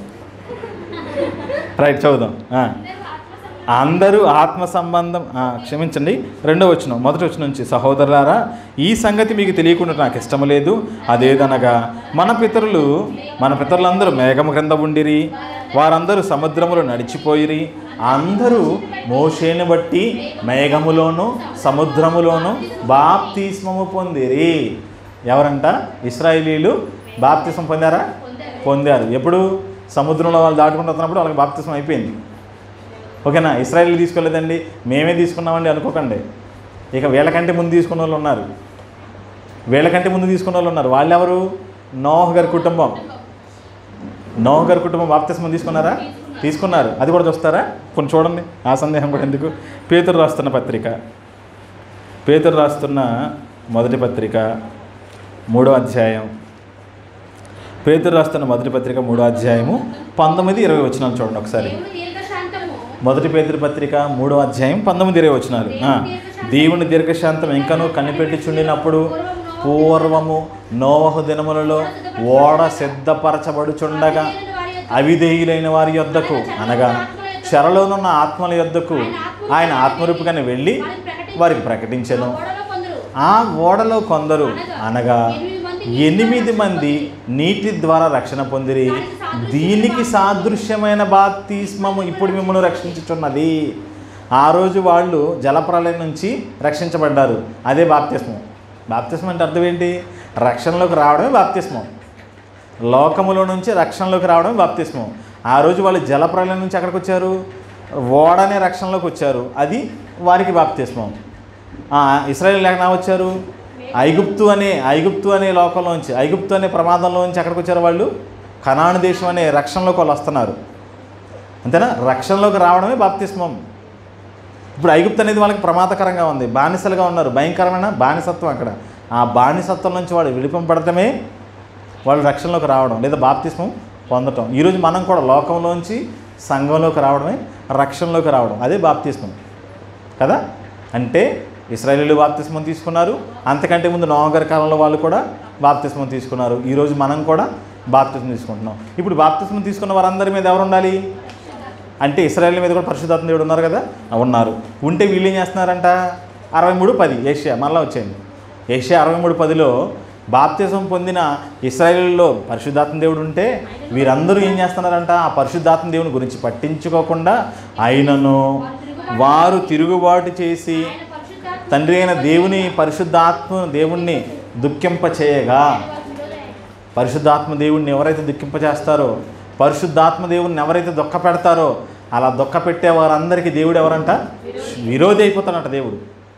[SPEAKER 1] రైట్ చదువుదాం ఆ.
[SPEAKER 2] అందరూ ఆత్మ
[SPEAKER 1] అందరూ ఆత్మ
[SPEAKER 2] సంబంధం
[SPEAKER 1] సంబంధం ఆ, క్షమించండి రెండో వచ్చిన మొదటి వచ్చిన నుంచి సహోదరులారా ఈ సంగతి మీకు తెలియకుండా నాకు ఇష్టం లేదు అదేదనగా మన పితరులు మన పితరులందరూ మేఘము క్రింద ఉండిరి వారందరూ సముద్రములో నడిచిపోయిరి అందరూ మోషేని బట్టి మేఘములోను సముద్రములోను బాప్తిస్మము పొందిరి ఎవరంట ఇస్రాయేలీలు బాప్తిస్మం పొందారా పొందారు ఎప్పుడు సముద్రంలో వాళ్ళు దాటుకుంటూ వస్తున్నప్పుడు వాళ్ళకి బాప్తిస్మం అయిపోయింది ఓకేనా ఇస్రాయల్ తీసుకోలేదండి మేమే తీసుకున్నామండి అనుకోకండి ఇక వీళ్ళకంటే ముందు తీసుకున్న వాళ్ళు ఉన్నారు వీళ్ళకంటే ముందు తీసుకున్న వాళ్ళు ఉన్నారు వాళ్ళు ఎవరు నోహ్ గారి కుటుంబం నోహ్ గారి కుటుంబం బాప్తిస్మం తీసుకున్నారా తీసుకున్నారు అది కూడా చూస్తారా కొన్ని చూడండి ఆ సందేహం కూడా ఎందుకు పేతురు రాస్తున్న పత్రిక పేతురు రాస్తున్న మొదటి పత్రిక మూడో అధ్యాయం పేతురు రాస్తున్న మొదటి పత్రిక మూడో అధ్యాయము పంతొమ్మిది ఇరవై వచ్చినాలు చూడండి ఒకసారి
[SPEAKER 2] దేవుని దీర్ఘశాంతము
[SPEAKER 1] మొదటి పేదరి పత్రిక మూడో అధ్యాయం పంతొమ్మిది ఇరవై వచ్చినారు ఆ, దేవుని దీర్ఘశాంతం ఇంకనూ కనిపెట్టుచుండినప్పుడు పూర్వము నోవహు దినములలో ఓడ సిద్ధపరచబడుచుండగా అవిధేయులైన వారి యొద్దకు అనగా చెరలోనున్న ఆత్మల యొద్దకు ఆయన ఆత్మరూపుగానే వెళ్ళి వారికి ప్రకటించెను
[SPEAKER 2] ఓడలో కొందరు
[SPEAKER 1] ఆ ఓడలో కొందరు అనగా ఎనిమిది మంది నీటి ద్వారా రక్షణ పొందిరి దీనికి సాదృశ్యమైన బాప్తిస్మము ఇప్పుడు మిమ్మల్ని రక్షించుచున్నది ఆ రోజు వాళ్ళు జలప్రలయం నుంచి రక్షించబడ్డారు అదే బాప్తిస్మం బాప్తిస్మం అంటే అర్థం ఏంటి రక్షణలోకి రావడమే బాప్తిస్మం లోకములో నుంచి రక్షణలోకి రావడమే బాప్తిస్మం ఆ రోజు వాళ్ళు జలప్రలయం నుంచి ఎక్కడికి వచ్చారు ఓడనే రక్షణలోకి వచ్చారు అది వారికి బాప్తిస్మం ఆ, ఇస్రాయేల్ ఎక్కడ వచ్చారు ఐగుప్తు అనే ఐగుప్తు అనే లోకంలోంచి ఐగుప్తు అనే ప్రమాదంలోంచి ఎక్కడికి వచ్చారు వాళ్ళు కనాను దేశం అనే రక్షణలోకి వాళ్ళు వస్తున్నారు అంతేనా రక్షణలోకి రావడమే బాప్తిస్మం ఇప్పుడు ఐగుప్తు అనేది వాళ్ళకి ప్రమాదకరంగా ఉంది బానిసలుగా ఉన్నారు భయంకరమైన బానిసత్వం అక్కడ ఆ బానిసత్వం నుంచి వాడు విడిపింపడటమే వాళ్ళు రక్షణలోకి రావడం లేదా బాప్తిస్మం పొందటం ఈరోజు మనం కూడా లోకంలోంచి సంఘంలోకి రావడమే రక్షణలోకి రావడం అదే బాప్తిస్మం కదా అంటే ఇస్రాయేలీలు బాప్తిస్మం తీసుకున్నారు అంతకంటే ముందు నోవగారి కాలంలో వాళ్ళు కూడా బాప్తిస్మం తీసుకున్నారు ఈరోజు మనం కూడా బాప్తిస్మం తీసుకుంటున్నాం ఇప్పుడు బాప్తిస్మం తీసుకున్న వారందరి మీద ఎవరు ఉండాలి అంటే ఇస్రాయేల్ మీద కూడా పరిశుద్ధాత్మ దేవుడు ఉన్నారు కదా ఉన్నారు ఉంటే వీళ్ళు ఏం చేస్తున్నారంట అరవై మూడు పది ఏషియా మళ్ళీ వచ్చింది ఏషియా అరవై మూడు పదిలో బాప్తిజం పొందిన ఇస్రాయేల్లో పరిశుద్ధాత్మ దేవుడు ఉంటే వీరందరూ ఏం చేస్తున్నారంట ఆ పరిశుద్ధాత్మ దేవుని గురించి పట్టించుకోకుండా అయినను వారు తిరుగుబాటు చేసి
[SPEAKER 2] ఆయన పరిశుద్ధాత్మ
[SPEAKER 1] తండ్రి అయిన దేవుని పరిశుద్ధాత్మ దేవుణ్ణి దుఃఖింప చేయగా పరిశుద్ధాత్మ దేవుణ్ణి ఎవరైతే దుఃఖింపచేస్తారో పరిశుద్ధాత్మ దేవుణ్ణి ఎవరైతే దుఃఖ పెడతారో అలా దుఃఖ పెట్టే వారందరికీ దేవుడు ఎవరంట విరోధి అయిపోతాడంట దేవుడు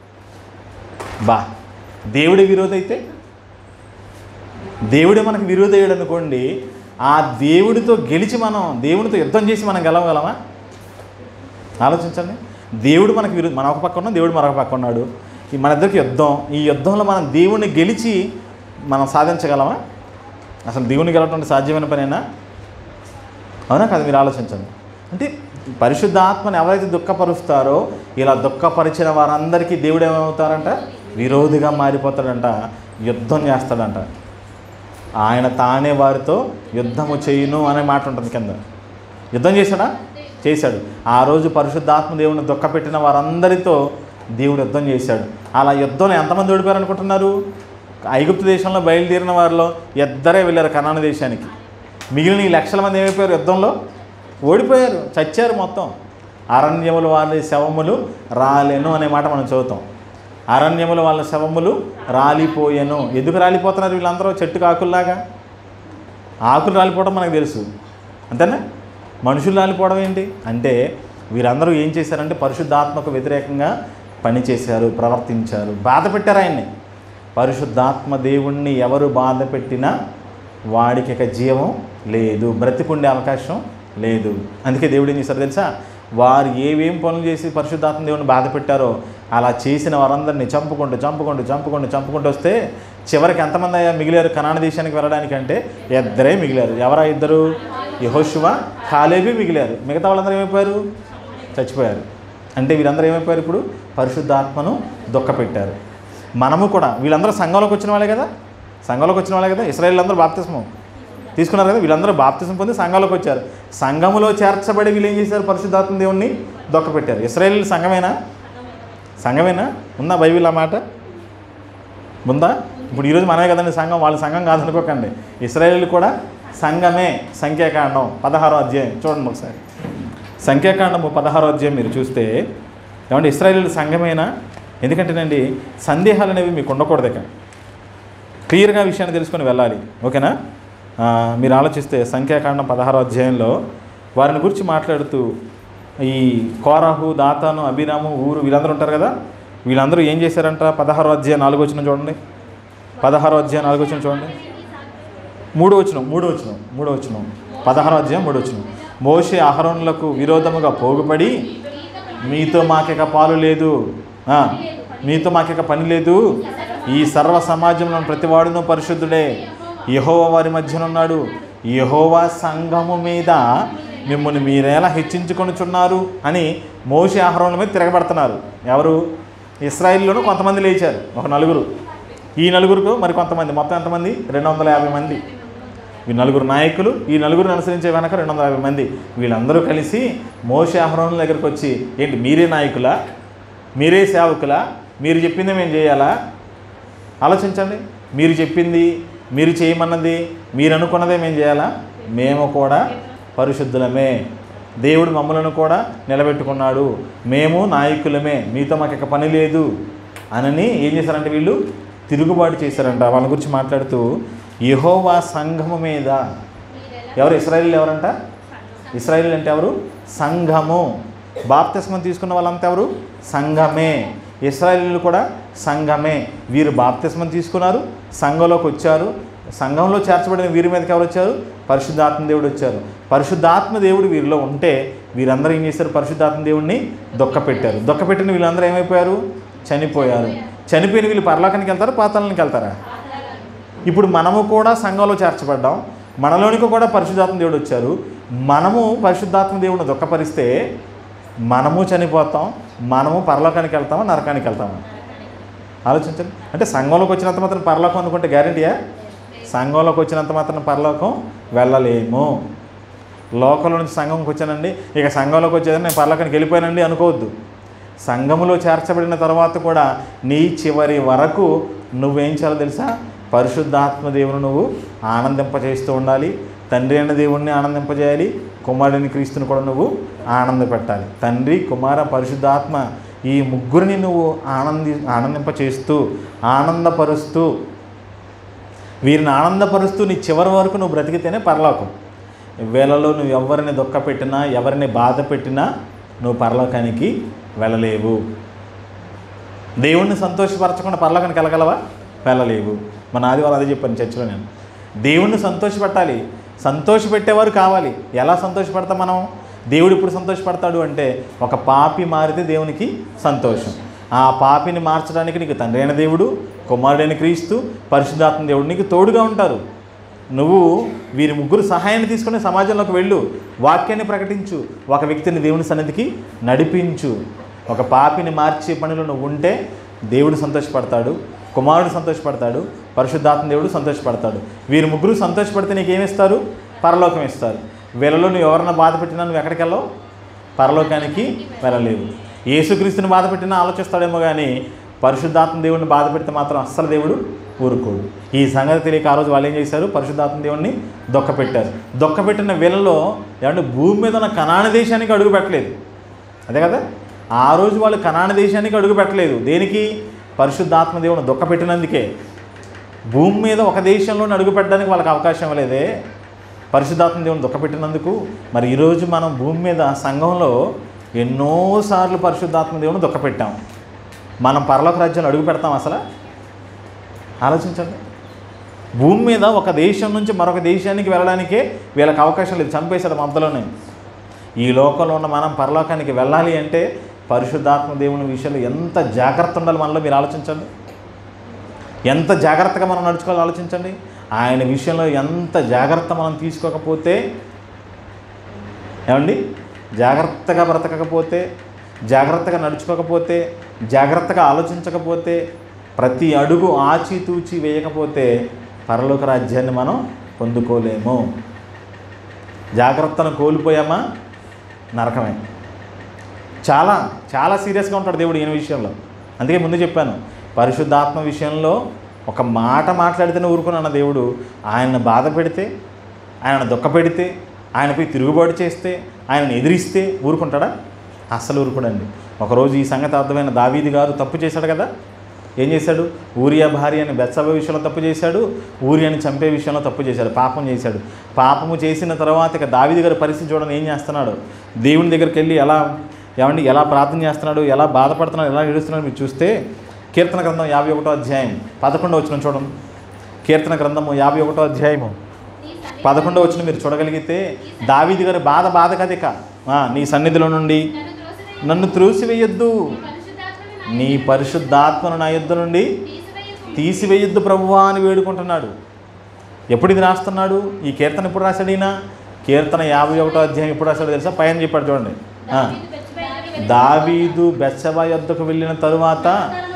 [SPEAKER 1] బా దేవుడి విరోధి అయితే దేవుడే మనకు విరోధి అయ్యాడు అనుకోండి ఆ దేవుడితో గెలిచి మనం దేవుడితో యుద్ధం చేసి మనం గెలవగలమా ఆలోచించండి దేవుడు మనకు విరు మన ఒక పక్క ఉన్నాం దేవుడు మరొక పక్క ఉన్నాడు ఈ మన ఇద్దరికి యుద్ధం ఈ యుద్ధంలో మనం దేవుణ్ణి గెలిచి మనం సాధించగలమా అసలు దేవుని గెలవటం అంటే సాధ్యమైన పనేనా అవునా కదా మీరు ఆలోచించండి అంటే పరిశుద్ధాత్మని ఎవరైతే దుఃఖపరుస్తారో ఇలా దుఃఖపరిచిన వారందరికీ దేవుడు ఏమవుతారంట విరోధిగా మారిపోతాడంట యుద్ధం చేస్తాడంట ఆయన తానే వారితో యుద్ధము చేయును అనే మాట ఉంటుంది కింద యుద్ధం చేశాడా చేశాడు ఆ రోజు పరిశుద్ధాత్మ దేవుని దుఃఖపెట్టిన వారందరితో దేవుడు యుద్ధం చేశాడు అలా యుద్ధంలో ఎంతమంది ఓడిపోయారు అనుకుంటున్నారు ఐగుప్తు దేశంలో బయలుదేరిన వారిలో ఇద్దరే వెళ్ళారు కనాన దేశానికి మిగిలిన ఈ లక్షల మంది ఏమైపోయారు యుద్ధంలో ఓడిపోయారు చచ్చారు మొత్తం అరణ్యములు వాళ్ళ శవములు రాలెను అనే మాట మనం చదువుతాం అరణ్యములు వాళ్ళ శవములు రాలిపోయెను ఎందుకు రాలిపోతున్నారు వీళ్ళందరూ చెట్టుకు ఆకుల్లాగా ఆకులు రాలిపోవడం మనకు తెలుసు అంతేనా మనుషులు రాలిపోవడం ఏంటి అంటే వీరందరూ ఏం చేశారంటే పరిశుద్ధాత్మకు వ్యతిరేకంగా పనిచేశారు ప్రవర్తించారు బాధ పెట్టారు ఆయన్ని పరిశుద్ధాత్మ దేవుణ్ణి ఎవరు బాధ పెట్టినా వాడికి ఇక జీవం లేదు బ్రతికుండే అవకాశం లేదు అందుకే దేవుడు ఏం చేశారు తెలుసా వారు ఏవేం పనులు చేసి పరిశుద్ధాత్మ దేవుని బాధ పెట్టారో అలా చేసిన వారందరినీ చంపుకుంటూ చంపుకుంటూ చంపుకుంటూ చంపుకుంటూ వస్తే చివరికి ఎంతమంది అయ్యా మిగిలారు కనాన దేశానికి వెళ్ళడానికి అంటే ఇద్దరే మిగిలారు ఎవరా ఇద్దరు యహోశువ కాలేబీ మిగిలారు మిగతా వాళ్ళందరూ ఏమైపోయారు చచ్చిపోయారు అంటే వీరందరూ ఏమైపోయారు ఇప్పుడు పరిశుద్ధాత్మను దుఃఖపెట్టారు మనము కూడా వీళ్ళందరూ సంఘంలోకి వచ్చిన వాళ్ళే కదా సంఘంలోకి వచ్చిన వాళ్ళే కదా ఇస్రాయేల్ అందరూ బాప్తిస్మం తీసుకున్నారు కదా వీళ్ళందరూ బాప్తిసం పొంది సంఘంలోకి వచ్చారు సంఘములో చేర్చబడి వీళ్ళు ఏం చేశారు పరిశుద్ధాత్మ దేవుణ్ణి దొక్కపెట్టారు ఇస్రాయేల్ సంఘమేనా సంఘమేనా ఉందా బైబిల్ ఆ మాట ఉందా ఇప్పుడు ఈరోజు మనమే కదండి సంఘం వాళ్ళ సంఘం కాదనుకోకండి ఇస్రాయేల్ కూడా సంఘమే సంఖ్యాకాండం పదహారో అధ్యాయం చూడండి ఒకసారి సంఖ్యాకాండము పదహారో అధ్యాయం మీరు చూస్తే ఏమంటే ఇస్రాయేల్ సంఘమేనా ఎందుకంటేనండి సందేహాలు అనేవి మీకు ఉండకూడదు ఇక క్లియర్గా విషయాన్ని తెలుసుకొని వెళ్ళాలి ఓకేనా ఆ, మీరు ఆలోచిస్తే సంఖ్యాకాండం పదహారో అధ్యాయంలో వారిని గురించి మాట్లాడుతూ ఈ కోరాహు దాతాను అభిరాము ఊరు వీళ్ళందరూ ఉంటారు కదా వీళ్ళందరూ ఏం చేశారంట పదహారో అధ్యాయం నాలుగో వచ్చిన చూడండి పదహారో అధ్యాయం నాలుగో వచ్చిన చూడండి మూడో వచ్చిన మూడో వచ్చిన మూడో వచ్చిన పదహారో అధ్యాయం మూడో వచ్చిన మోషే అహరోనులకు విరోధముగా పోగుపడి మీతో మాకిక పాలు లేదు ఆ, మీతో మాకిక పని లేదు ఈ సర్వ సమాజంలో ప్రతివాడును పరిశుద్ధుడే యహోవా వారి మధ్యనున్నాడు యహోవా సంఘము మీద మిమ్మల్ని మీరేలా హెచ్చించుకొనుచున్నారు అని మోషే ఆహారం మీద తిరగబడుతున్నారు ఎవరు ఇస్రాయిల్లోనూ కొంతమంది లేచారు ఒక నలుగురు ఈ నలుగురుకు మరి కొంతమంది మొత్తం ఎంతమంది రెండు వందల యాభై మంది ఈ నలుగురు నాయకులు ఈ నలుగురిని అనుసరించే వెనక రెండు వందల యాభై మంది వీళ్ళందరూ కలిసి మోసే ఆహ్వానం దగ్గరికి వచ్చి ఏంటి మీరే నాయకులా మీరే సేవకులా మీరు చెప్పింది మేము చేయాలా ఆలోచించండి మీరు చెప్పింది మీరు చేయమన్నది మీరు అనుకున్నదే మేము చేయాలా మేము కూడా పరిశుద్ధులమే దేవుడు మమ్మలను కూడా నిలబెట్టుకున్నాడు మేము నాయకులమే మీతో మాకు ఇక పని లేదు అనని ఏం చేశారంటే వీళ్ళు తిరుగుబాటు చేశారంట వాళ్ళ గురించి మాట్లాడుతూ యహోవా సంఘము మీద ఎవరు ఇస్రాయిల్ ఎవరంట ఇస్రాయిల్ అంటే ఎవరు సంఘము బాప్తిస్మం తీసుకున్న వాళ్ళంతా ఎవరు సంఘమే ఇస్రాయిలీలు కూడా సంఘమే వీరు బాప్తిస్మం తీసుకున్నారు సంఘంలోకి వచ్చారు సంఘంలో చేర్చబడిన వీరి మీదకి ఎవరు వచ్చారు పరిశుద్ధాత్మ దేవుడు వచ్చారు పరిశుద్ధాత్మ దేవుడు వీరిలో ఉంటే వీరందరూ ఏం చేశారు పరిశుద్ధాత్మ దేవుడిని దొక్కపెట్టారు దొక్కపెట్టిన వీళ్ళందరూ ఏమైపోయారు చనిపోయారు చనిపోయిన వీళ్ళు పరలోకానికి వెళ్తారా పాతాళానికి వెళ్తారా ఇప్పుడు మనము కూడా సంఘంలో చేర్చబడ్డాం మనలోనికి కూడా పరిశుద్ధాత్మ దేవుడు వచ్చారు మనము పరిశుద్ధాత్మ దేవుడిని దుఃఖపరిస్తే మనము చనిపోతాం మనము పరలోకానికి వెళ్తామా నరకానికి వెళ్తామా ఆలోచించండి అంటే సంఘంలోకి వచ్చినంత మాత్రం పరలోకం అనుకుంటే గ్యారంటీయా సంఘంలోకి వచ్చినంత మాత్రం పరలోకం వెళ్ళలేము లోకంలో నుంచి సంఘంకి వచ్చానండి ఇక సంఘంలోకి వచ్చేదని నేను పరలోకానికి వెళ్ళిపోయానండి అనుకోవద్దు సంఘములో చేర్చబడిన తర్వాత కూడా నీ చివరి వరకు నువ్వేం చేయాలో తెలుసా పరిశుద్ధాత్మ దేవుని నువ్వు ఆనందింపజేస్తూ ఉండాలి తండ్రి అయిన దేవుణ్ణి ఆనందింపజేయాలి కుమారుడిని క్రీస్తుని కూడా నువ్వు ఆనందపెట్టాలి తండ్రి కుమార పరిశుద్ధాత్మ ఈ ముగ్గురిని నువ్వు ఆనంది ఆనందింపచేస్తూ ఆనందపరుస్తూ వీరిని ఆనందపరుస్తూ నీ చివరి వరకు నువ్వు బ్రతికితేనే పరలోకం వేళలో నువ్వు ఎవరిని దుఃఖపెట్టినా ఎవరిని బాధ పెట్టినా నువ్వు పరలోకానికి వెళ్ళలేవు దేవుణ్ణి సంతోషపరచకుండా పరలోకానికి వెళ్ళగలవా వెళ్ళలేవు మన ఆదివారం అదే చెప్పాను చర్చిలో నేను దేవుణ్ణి సంతోషపెట్టాలి సంతోషపెట్టేవారు కావాలి ఎలా సంతోషపడతాం మనం దేవుడు ఇప్పుడు సంతోషపడతాడు అంటే ఒక పాపి మారితే దేవునికి సంతోషం ఆ పాపిని మార్చడానికి నీకు తండ్రి అయిన దేవుడు కుమారుడైన క్రీస్తు పరిశుద్ధాత్మ దేవుడు నీకు తోడుగా ఉంటారు నువ్వు వీరి ముగ్గురు సహాయాన్ని తీసుకుని సమాజంలోకి వెళ్ళు వాక్యాన్ని ప్రకటించు ఒక వ్యక్తిని దేవుని సన్నిధికి నడిపించు ఒక పాపిని మార్చే పనిలో నువ్వు ఉంటే దేవుడు సంతోషపడతాడు కుమారుడు సంతోషపడతాడు పరిశుద్ధాత్మ దేవుడు సంతోషపడతాడు వీరి ముగ్గురు సంతోషపడితే నీకేమిస్తారు పరలోకం ఇస్తారు వీళ్ళలో నువ్వు ఎవరన్నా బాధ పెట్టినా నువ్వు ఎక్కడికి వెళ్ళవు పరలోకానికి వెళ్ళలేవు యేసుక్రీస్తుని బాధ పెట్టినా ఆలోచిస్తాడేమో కానీ పరిశుద్ధాత్మ దేవుడిని బాధ పెడితే మాత్రం అస్సలు దేవుడు ఊరుకోడు ఈ సంగతి తెలియక ఆ రోజు వాళ్ళు ఏం చేశారు పరిశుద్ధాత్మ దేవుణ్ణి దొక్కపెట్టారు దొక్కపెట్టిన వేళల్లో ఏమంటే భూమి మీద ఉన్న కనాన దేశానికి అడుగు పెట్టలేదు అదే కదా ఆ రోజు వాళ్ళు కనాన దేశానికి అడుగు పెట్టలేదు దేనికి పరిశుద్ధాత్మ దేవుని దుఃఖపెట్టినందుకే భూమి మీద ఒక దేశంలో అడుగు పెట్టడానికి వాళ్ళకి అవకాశం లేదే పరిశుద్ధాత్మ దేవుని దుఃఖపెట్టినందుకు మరి ఈరోజు మనం భూమి మీద సంఘంలో ఎన్నోసార్లు పరిశుద్ధాత్మ దేవుని దుఃఖపెట్టాం మనం పరలోక రాజ్యంలో అడుగు పెడతాం అసలు ఆలోచించండి భూమి మీద ఒక దేశం నుంచి మరొక దేశానికి వెళ్ళడానికే వీళ్ళకి అవకాశం లేదు చంపేశాడు మధ్యలోనే ఈ లోకంలో ఉన్న మనం పరలోకానికి వెళ్ళాలి అంటే పరిశుద్ధాత్మ దేవుని విషయంలో ఎంత జాగ్రత్త ఉండాలి మనలో మీరు ఆలోచించండి ఎంత జాగ్రత్తగా మనం నడుచుకోవాలో ఆలోచించండి ఆయన విషయంలో ఎంత జాగ్రత్త మనం తీసుకోకపోతే ఏమండి జాగ్రత్తగా బ్రతకకపోతే జాగ్రత్తగా నడుచుకోకపోతే జాగ్రత్తగా ఆలోచించకపోతే ప్రతి అడుగు ఆచితూచి వేయకపోతే పరలోక రాజ్యాన్ని మనం పొందుకోలేము జాగ్రత్తను కోల్పోయామా నరకమే చాలా చాలా సీరియస్గా ఉంటాడు దేవుడు ఈయన విషయంలో అందుకే ముందు చెప్పాను పరిశుద్ధాత్మ విషయంలో ఒక మాట మాట్లాడితేనే ఊరుకున్నాను దేవుడు ఆయన్ని బాధ పెడితే ఆయన దుఃఖ పెడితే ఆయనపై తిరుగుబాటు చేస్తే ఆయనను ఎదిరిస్తే ఊరుకుంటాడా అస్సలు ఊరుకోడండి ఒకరోజు ఈ సంగతి అర్థమైన దావీది గారు తప్పు చేశాడు కదా ఏం చేశాడు ఊరియా భార్య అని బెత్సభ విషయంలో తప్పు చేశాడు ఊరియాని చంపే విషయంలో తప్పు చేశాడు పాపం చేశాడు పాపము చేసిన తర్వాత ఇక దావీది గారి పరిస్థితి చూడండి ఏం చేస్తున్నాడు దేవుని దగ్గరికి వెళ్ళి ఎలా ఏమండి ఎలా ప్రార్థన చేస్తున్నాడు ఎలా బాధపడుతున్నాడు ఎలా ఏడుస్తున్నాడు మీరు చూస్తే కీర్తన గ్రంథం యాభై ఒకటో అధ్యాయం పదకొండో వచ్చిన చూడండి కీర్తన గ్రంథము యాభై ఒకటో అధ్యాయము
[SPEAKER 2] నీ సన్నిధిలో
[SPEAKER 1] పదకొండో వచ్చిన మీరు చూడగలిగితే దావీది గారి బాధ బాధ కదిక ఆ, నీ సన్నిధిలో నుండి
[SPEAKER 2] నన్ను త్రోసివేయకు.
[SPEAKER 1] నన్ను త్రూసివేయొద్దు
[SPEAKER 2] పరిశుద్ధాత్మను నా
[SPEAKER 1] నీ పరిశుద్ధాత్మను నా యుద్ధ నుండి
[SPEAKER 2] తీసివేయకు.
[SPEAKER 1] తీసివేయొద్దు ప్రభువా అని వేడుకుంటున్నాడు ఎప్పుడు ఇది రాస్తున్నాడు ఈ కీర్తన ఎప్పుడు రాశాడు ఈయన కీర్తన యాభై ఒకటో అధ్యాయం ఎప్పుడు రాశాడు తెలుసా పైన చెప్పాడు చూడండి ఆ.
[SPEAKER 2] దావీదు బెత్షెబా యొద్దకు
[SPEAKER 1] దావీదు బెత్షెబా యొద్దకు వెళ్ళిన తరువాత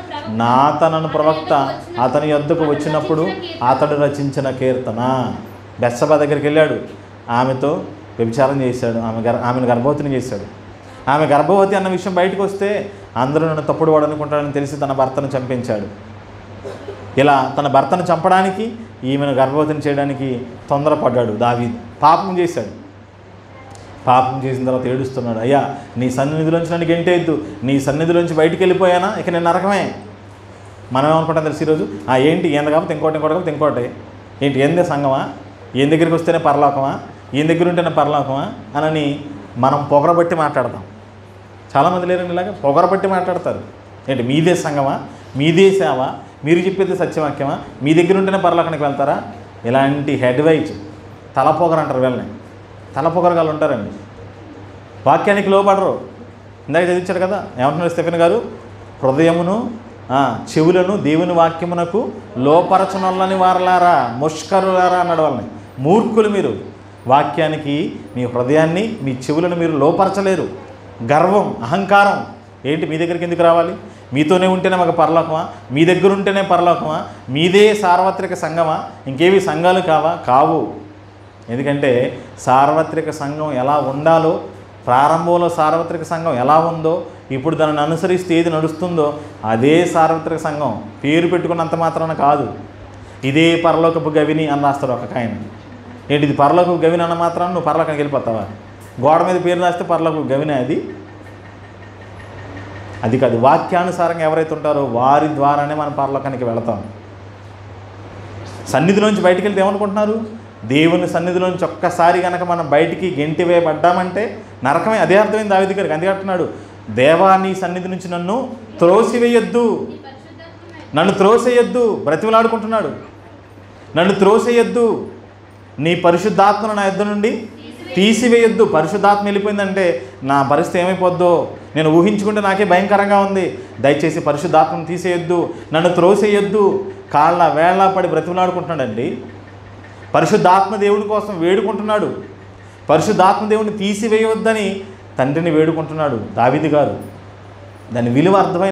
[SPEAKER 1] నాతనను ప్రవక్త అతని యొద్దకు వచ్చినప్పుడు అతడు రచించిన కీర్తన బెత్షెబా దగ్గరికి వెళ్ళాడు ఆమెతో వ్యభిచారం చేశాడు ఆమె గర్ ఆమెను గర్భవతిని చేశాడు ఆమె గర్భవతి అన్న విషయం బయటకు వస్తే అందరూ నన్ను తప్పుడు వాడు అనుకుంటాడని తెలిసి తన భర్తను చంపించాడు ఇలా తన భర్తను చంపడానికి ఈమెను గర్భవతిని చేయడానికి తొందరపడ్డాడు దావీదు పాపం చేశాడు పాపం చేసిన తర్వాత ఏడుస్తున్నాడు అయ్యా నీ సన్నిధిలోంచి నన్ను గెంటేద్దు నీ సన్నిధిలోంచి బయటికి వెళ్ళిపోయానా ఇక నేను నరకమే మనం ఏమనుకుంటాం తెలుసు ఈరోజు ఆ ఏంటి ఏంద కాకపోతే ఇంకోటి ఇంకోటి కాకపోతే ఇంకోటి ఏంటి ఏందే సంగమా ఏం దగ్గరికి వస్తేనే పరలోకమా ఈయన దగ్గర ఉంటేనే పరలోకమా అనని మనం పొగరబట్టి మాట్లాడతాం చాలామంది లేరండి ఇలాగ పొగరబట్టి మాట్లాడతారు ఏంటి మీదే సంగమా మీదే సేవ మీరు చెప్పేది సత్యవాక్యమా మీ దగ్గర ఉంటేనే పరలోకానికి వెళ్తారా ఇలాంటి హెడ్ వైజ్ తల పొగరు అంటారు వీళ్ళని తల పొగరగాళ్ళు ఉంటారండి వాక్యానికి లోపడరు ఇందాక చదివించారు కదా ఏమంటున్నారు స్టెఫెన్ గారు హృదయమును ఆ, చెవులను దేవుని వాక్యమునకు లోపరచనొల్లని వారలారా ముష్కరులారా అన్నాడు వాళ్ళని మూర్ఖులు మీరు వాక్యానికి మీ హృదయాన్ని మీ చెవులను మీరు లోపరచలేరు గర్వం అహంకారం ఏంటి మీ దగ్గరికి ఎందుకు రావాలి మీతోనే ఉంటేనే మాకు పరలోకమా మీ దగ్గర ఉంటేనే పరలోకమా మీదే సార్వత్రిక సంఘమా ఇంకేవి సంఘాలు కావా కావు ఎందుకంటే సార్వత్రిక సంఘం ఎలా ఉండాలో ప్రారంభంలో సార్వత్రిక సంఘం ఎలా ఉందో ఇప్పుడు దానిని అనుసరిస్తే ఏది నడుస్తుందో అదే సార్వత్రిక సంఘం పేరు పెట్టుకున్నంత మాత్రాన కాదు ఇదే పరలోకపు గవిని అని రాస్తాడు ఒక ఆయన ఏంటి ఇది పరలోకపు గవిని అన్న మాత్రాన నువ్వు పరలోకానికి వెళ్ళిపోతావా గోడ మీద పేరు రాస్తే పరలోకపు గవినే అది అది కాదు వాక్యానుసారంగా ఎవరైతే ఉంటారో వారి ద్వారానే మనం పరలోకానికి వెళతాం సన్నిధిలోంచి బయటికి వెళ్తే ఏమనుకుంటున్నారు దేవుని సన్నిధిలోంచి ఒక్కసారి కనుక మనం బయటికి గెంటి వేయబడ్డామంటే నరకమే అదే అర్థమైంది దావిది గారికి అందుకే అంటున్నాడు దేవా నీ సన్నిధి నుంచి నన్ను త్రోసివేయొద్దు
[SPEAKER 2] నీ పరిశుద్ధాత్మను
[SPEAKER 1] నన్ను త్రోసేయొద్దు బ్రతిమలాడుకుంటున్నాడు నన్ను త్రోసేయొద్దు నీ పరిశుద్ధాత్మను నా యొద్ద నుండి తీసివేయొద్దు పరిశుద్ధాత్మ వెళ్ళిపోయిందంటే నా పరిస్థితి ఏమైపోద్దో నేను ఊహించుకుంటే నాకే భయంకరంగా ఉంది దయచేసి పరిశుద్ధాత్మను తీసేయొద్దు నన్ను త్రోసేయొద్దు కాళ్ళ వేళ్ళ పడి బ్రతిమలాడుకుంటున్నాడండి పరిశుద్ధాత్మ దేవుడి కోసం వేడుకుంటున్నాడు పరిశుద్ధాత్మ దేవుడిని తీసివేయవద్దని తండ్రిని వేడుకుంటున్నాడు దావిది గారు దాని విలువ అర్థమై